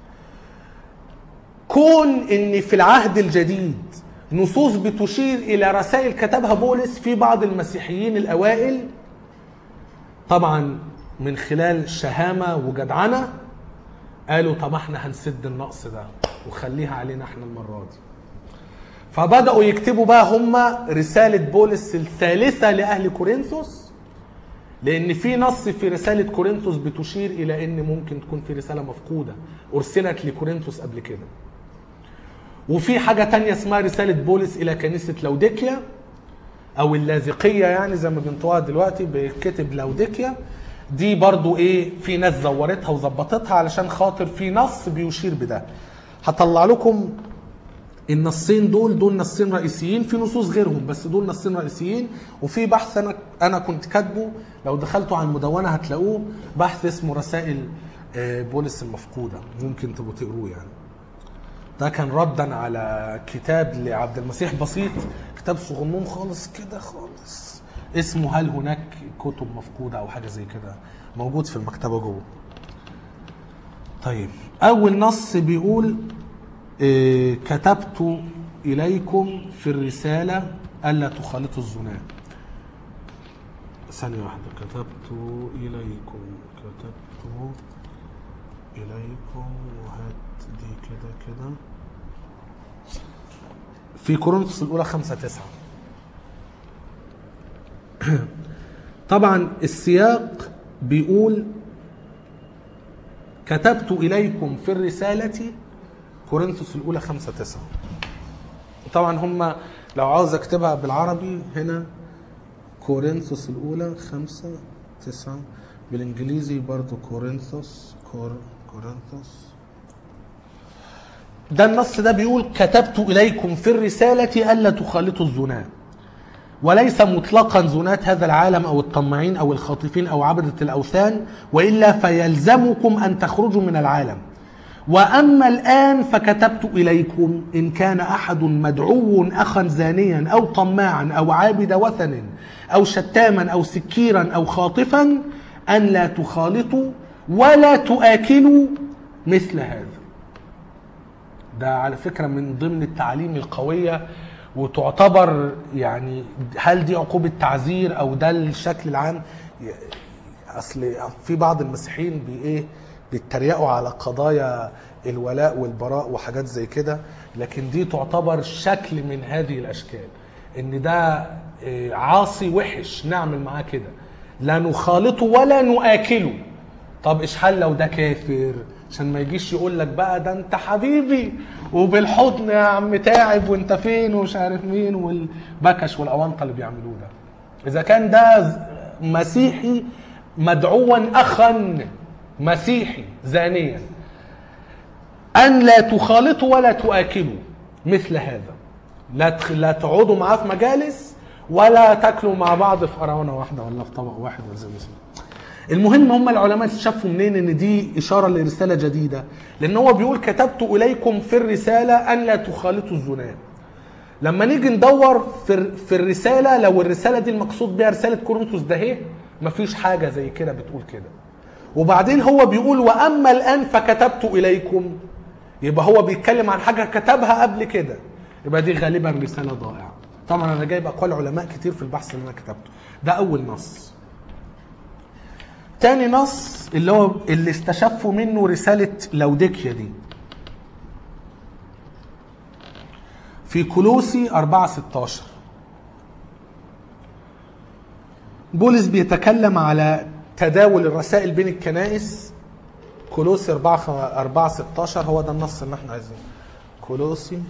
كون ان في العهد الجديد نصوص بتشير الى رسائل كتبها بولس في بعض المسيحيين الاوائل طبعا من خلال شهامه وجدعنه قالوا طب احنا هنسد النقص ده وخليها علينا احنا المره دي فبداوا يكتبوا بقى هم رساله بولس الثالثه لاهل كورنثوس لان في نص في رساله كورنثوس بتشير الى ان ممكن تكون في رساله مفقوده ارسلت لكورنثوس قبل كده وفي حاجه تانية اسمها رساله بولس الى كنيسه لوديكيا او اللاذقيه يعني زي ما بنطوها دلوقتي بكتب لوديكيا دي برضو ايه في ناس زورتها وظبطتها علشان خاطر في نص بيشير بده هطلع لكم النصين دول دول نصين رئيسيين في نصوص غيرهم بس دول نصين رئيسيين وفي بحث انا انا كنت كاتبه لو دخلتوا على المدونه هتلاقوه بحث اسمه رسائل آه، بولس المفقوده ممكن تبقوا تقروه يعني ده كان ردا على كتاب لعبد المسيح بسيط كتاب صغنون خالص كده خالص اسمه هل هناك كتب مفقودة أو حاجة زي كده موجود في المكتبة جوه طيب أول نص بيقول إيه كتبت إليكم في الرسالة ألا تخالطوا الزنا ثانية واحدة كتبت إليكم كتبت إليكم وهات دي كده كده في كورنثوس الأولى خمسة تسعة طبعا السياق بيقول كتبت إليكم في الرسالة كورنثوس الأولى خمسة تسعة طبعا هم لو عاوز اكتبها بالعربي هنا كورنثوس الأولى خمسة تسعة بالإنجليزي برضو كورنثوس كور كورنثوس ده النص ده بيقول كتبت إليكم في الرسالة ألا تخالطوا الزنا وليس مطلقا زنات هذا العالم أو الطماعين أو الخاطفين أو عبدة الأوثان وإلا فيلزمكم أن تخرجوا من العالم وأما الآن فكتبت إليكم إن كان أحد مدعو أخا زانيا أو طماعا أو عابد وثن أو شتاما أو سكيرا أو خاطفا أن لا تخالطوا ولا تآكلوا مثل هذا ده على فكرة من ضمن التعاليم القوية وتعتبر يعني هل دي عقوبة تعزير أو ده الشكل العام أصل في بعض المسيحيين بي إيه بيتريقوا على قضايا الولاء والبراء وحاجات زي كده لكن دي تعتبر شكل من هذه الأشكال إن ده إيه، عاصي وحش نعمل معاه كده لا نخالطه ولا نآكله طب ايش حل لو ده كافر عشان ما يجيش يقول لك بقى ده انت حبيبي وبالحضن يا عم تعب وانت فين ومش عارف مين والبكش والاونطه اللي بيعملوه ده اذا كان ده ز- مسيحي مدعوا اخا مسيحي زانيا ان لا تخالطوا ولا تؤكلوا مثل هذا لا تخ... لا تقعدوا معاه في مجالس ولا تاكلوا مع بعض في قراونه واحده ولا في طبق واحد ولا زي ما اسمه المهم هم العلماء شافوا منين ان دي اشاره لرساله جديده لان هو بيقول كتبت اليكم في الرساله ان لا تخالطوا الزنا لما نيجي ندور في في الرساله لو الرساله دي المقصود بيها رساله كورنثوس ده اهي مفيش حاجه زي كده بتقول كده وبعدين هو بيقول واما الان فكتبت اليكم يبقى هو بيتكلم عن حاجه كتبها قبل كده يبقى دي غالبا رساله ضائعه طبعا انا جايب اقوال علماء كتير في البحث اللي انا كتبته ده اول نص تاني نص اللي هو اللي استشفوا منه رسالة لوديكيا دي في كولوسي 4 16 بولس بيتكلم على تداول الرسائل بين الكنائس كولوسي 4 4 16 هو ده النص اللي احنا عايزينه كولوسي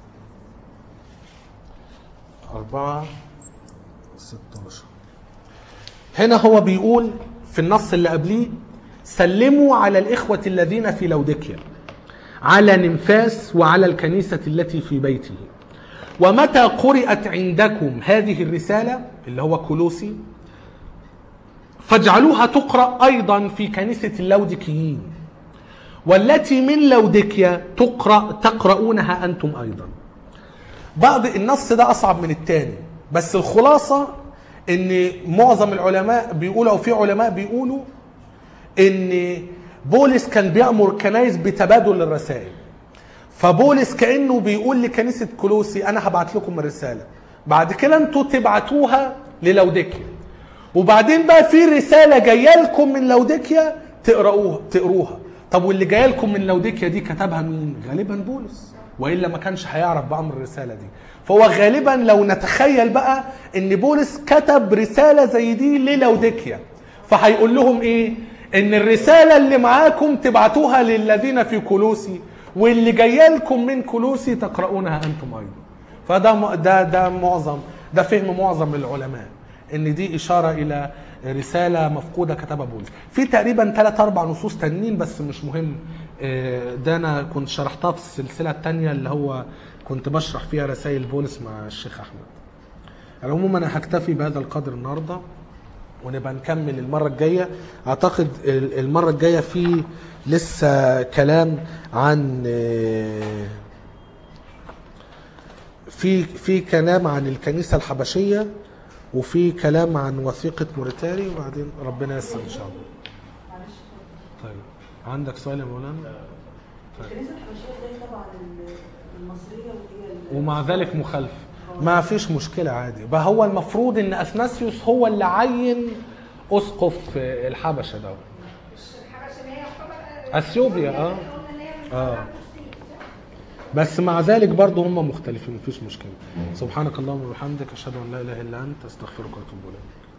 4 16 هنا هو بيقول في النص اللي قبليه سلموا على الإخوة الذين في لوديكيا على نمفاس وعلى الكنيسة التي في بيته ومتى قرأت عندكم هذه الرسالة اللي هو كولوسي فاجعلوها تقرأ أيضا في كنيسة اللوديكيين والتي من لوديكيا تقرأ تقرؤونها أنتم أيضا بعض النص ده أصعب من التاني بس الخلاصة ان معظم العلماء بيقولوا او في علماء بيقولوا ان بولس كان بيأمر كنايس بتبادل الرسائل فبولس كأنه بيقول لكنيسة كولوسي انا هبعت لكم الرسالة بعد كده انتوا تبعتوها للوديكيا وبعدين بقى في رسالة جاية لكم من لوديكيا تقرأوها تقروها طب واللي جاية لكم من لوديكيا دي كتبها مين؟ غالبا بولس والا ما كانش هيعرف بأمر الرسالة دي فهو غالبا لو نتخيل بقى ان بولس كتب رسالة زي دي للوديكيا فهيقول لهم ايه ان الرسالة اللي معاكم تبعتوها للذين في كولوسي واللي جايه لكم من كولوسي تقرؤونها انتم ايضا فده م- ده ده معظم ده فهم معظم العلماء ان دي اشاره الى رساله مفقوده كتبها بولس في تقريبا ثلاث اربع نصوص تانيين بس مش مهم آه، ده انا كنت شرحتها في السلسله الثانيه اللي هو كنت بشرح فيها رسائل بولس مع الشيخ احمد على العموم انا هكتفي بهذا القدر النهارده ونبقى نكمل المره الجايه اعتقد ال- المره الجايه في لسه كلام عن آه، في في كلام عن الكنيسه الحبشيه وفي كلام عن وثيقه موريتاري وبعدين ربنا ييسر ان شاء الله معلش طيب عندك سؤال يا مولانا الكنيسه الحبشيه زي طبعا ال- المصريه وهي ال- ومع ذلك مخالف ما فيش مشكلة عادي بقى هو المفروض ان اثناسيوس هو اللي عين اسقف الحبشة ده الحبشه اللي هي يعتبر اثيوبيا اه قلنا ان هي من آه. آه. بس مع ذلك برضه هم مختلفين مفيش مشكلة سبحانك اللهم وبحمدك اشهد ان لا اله الا انت استغفرك واتوب اليك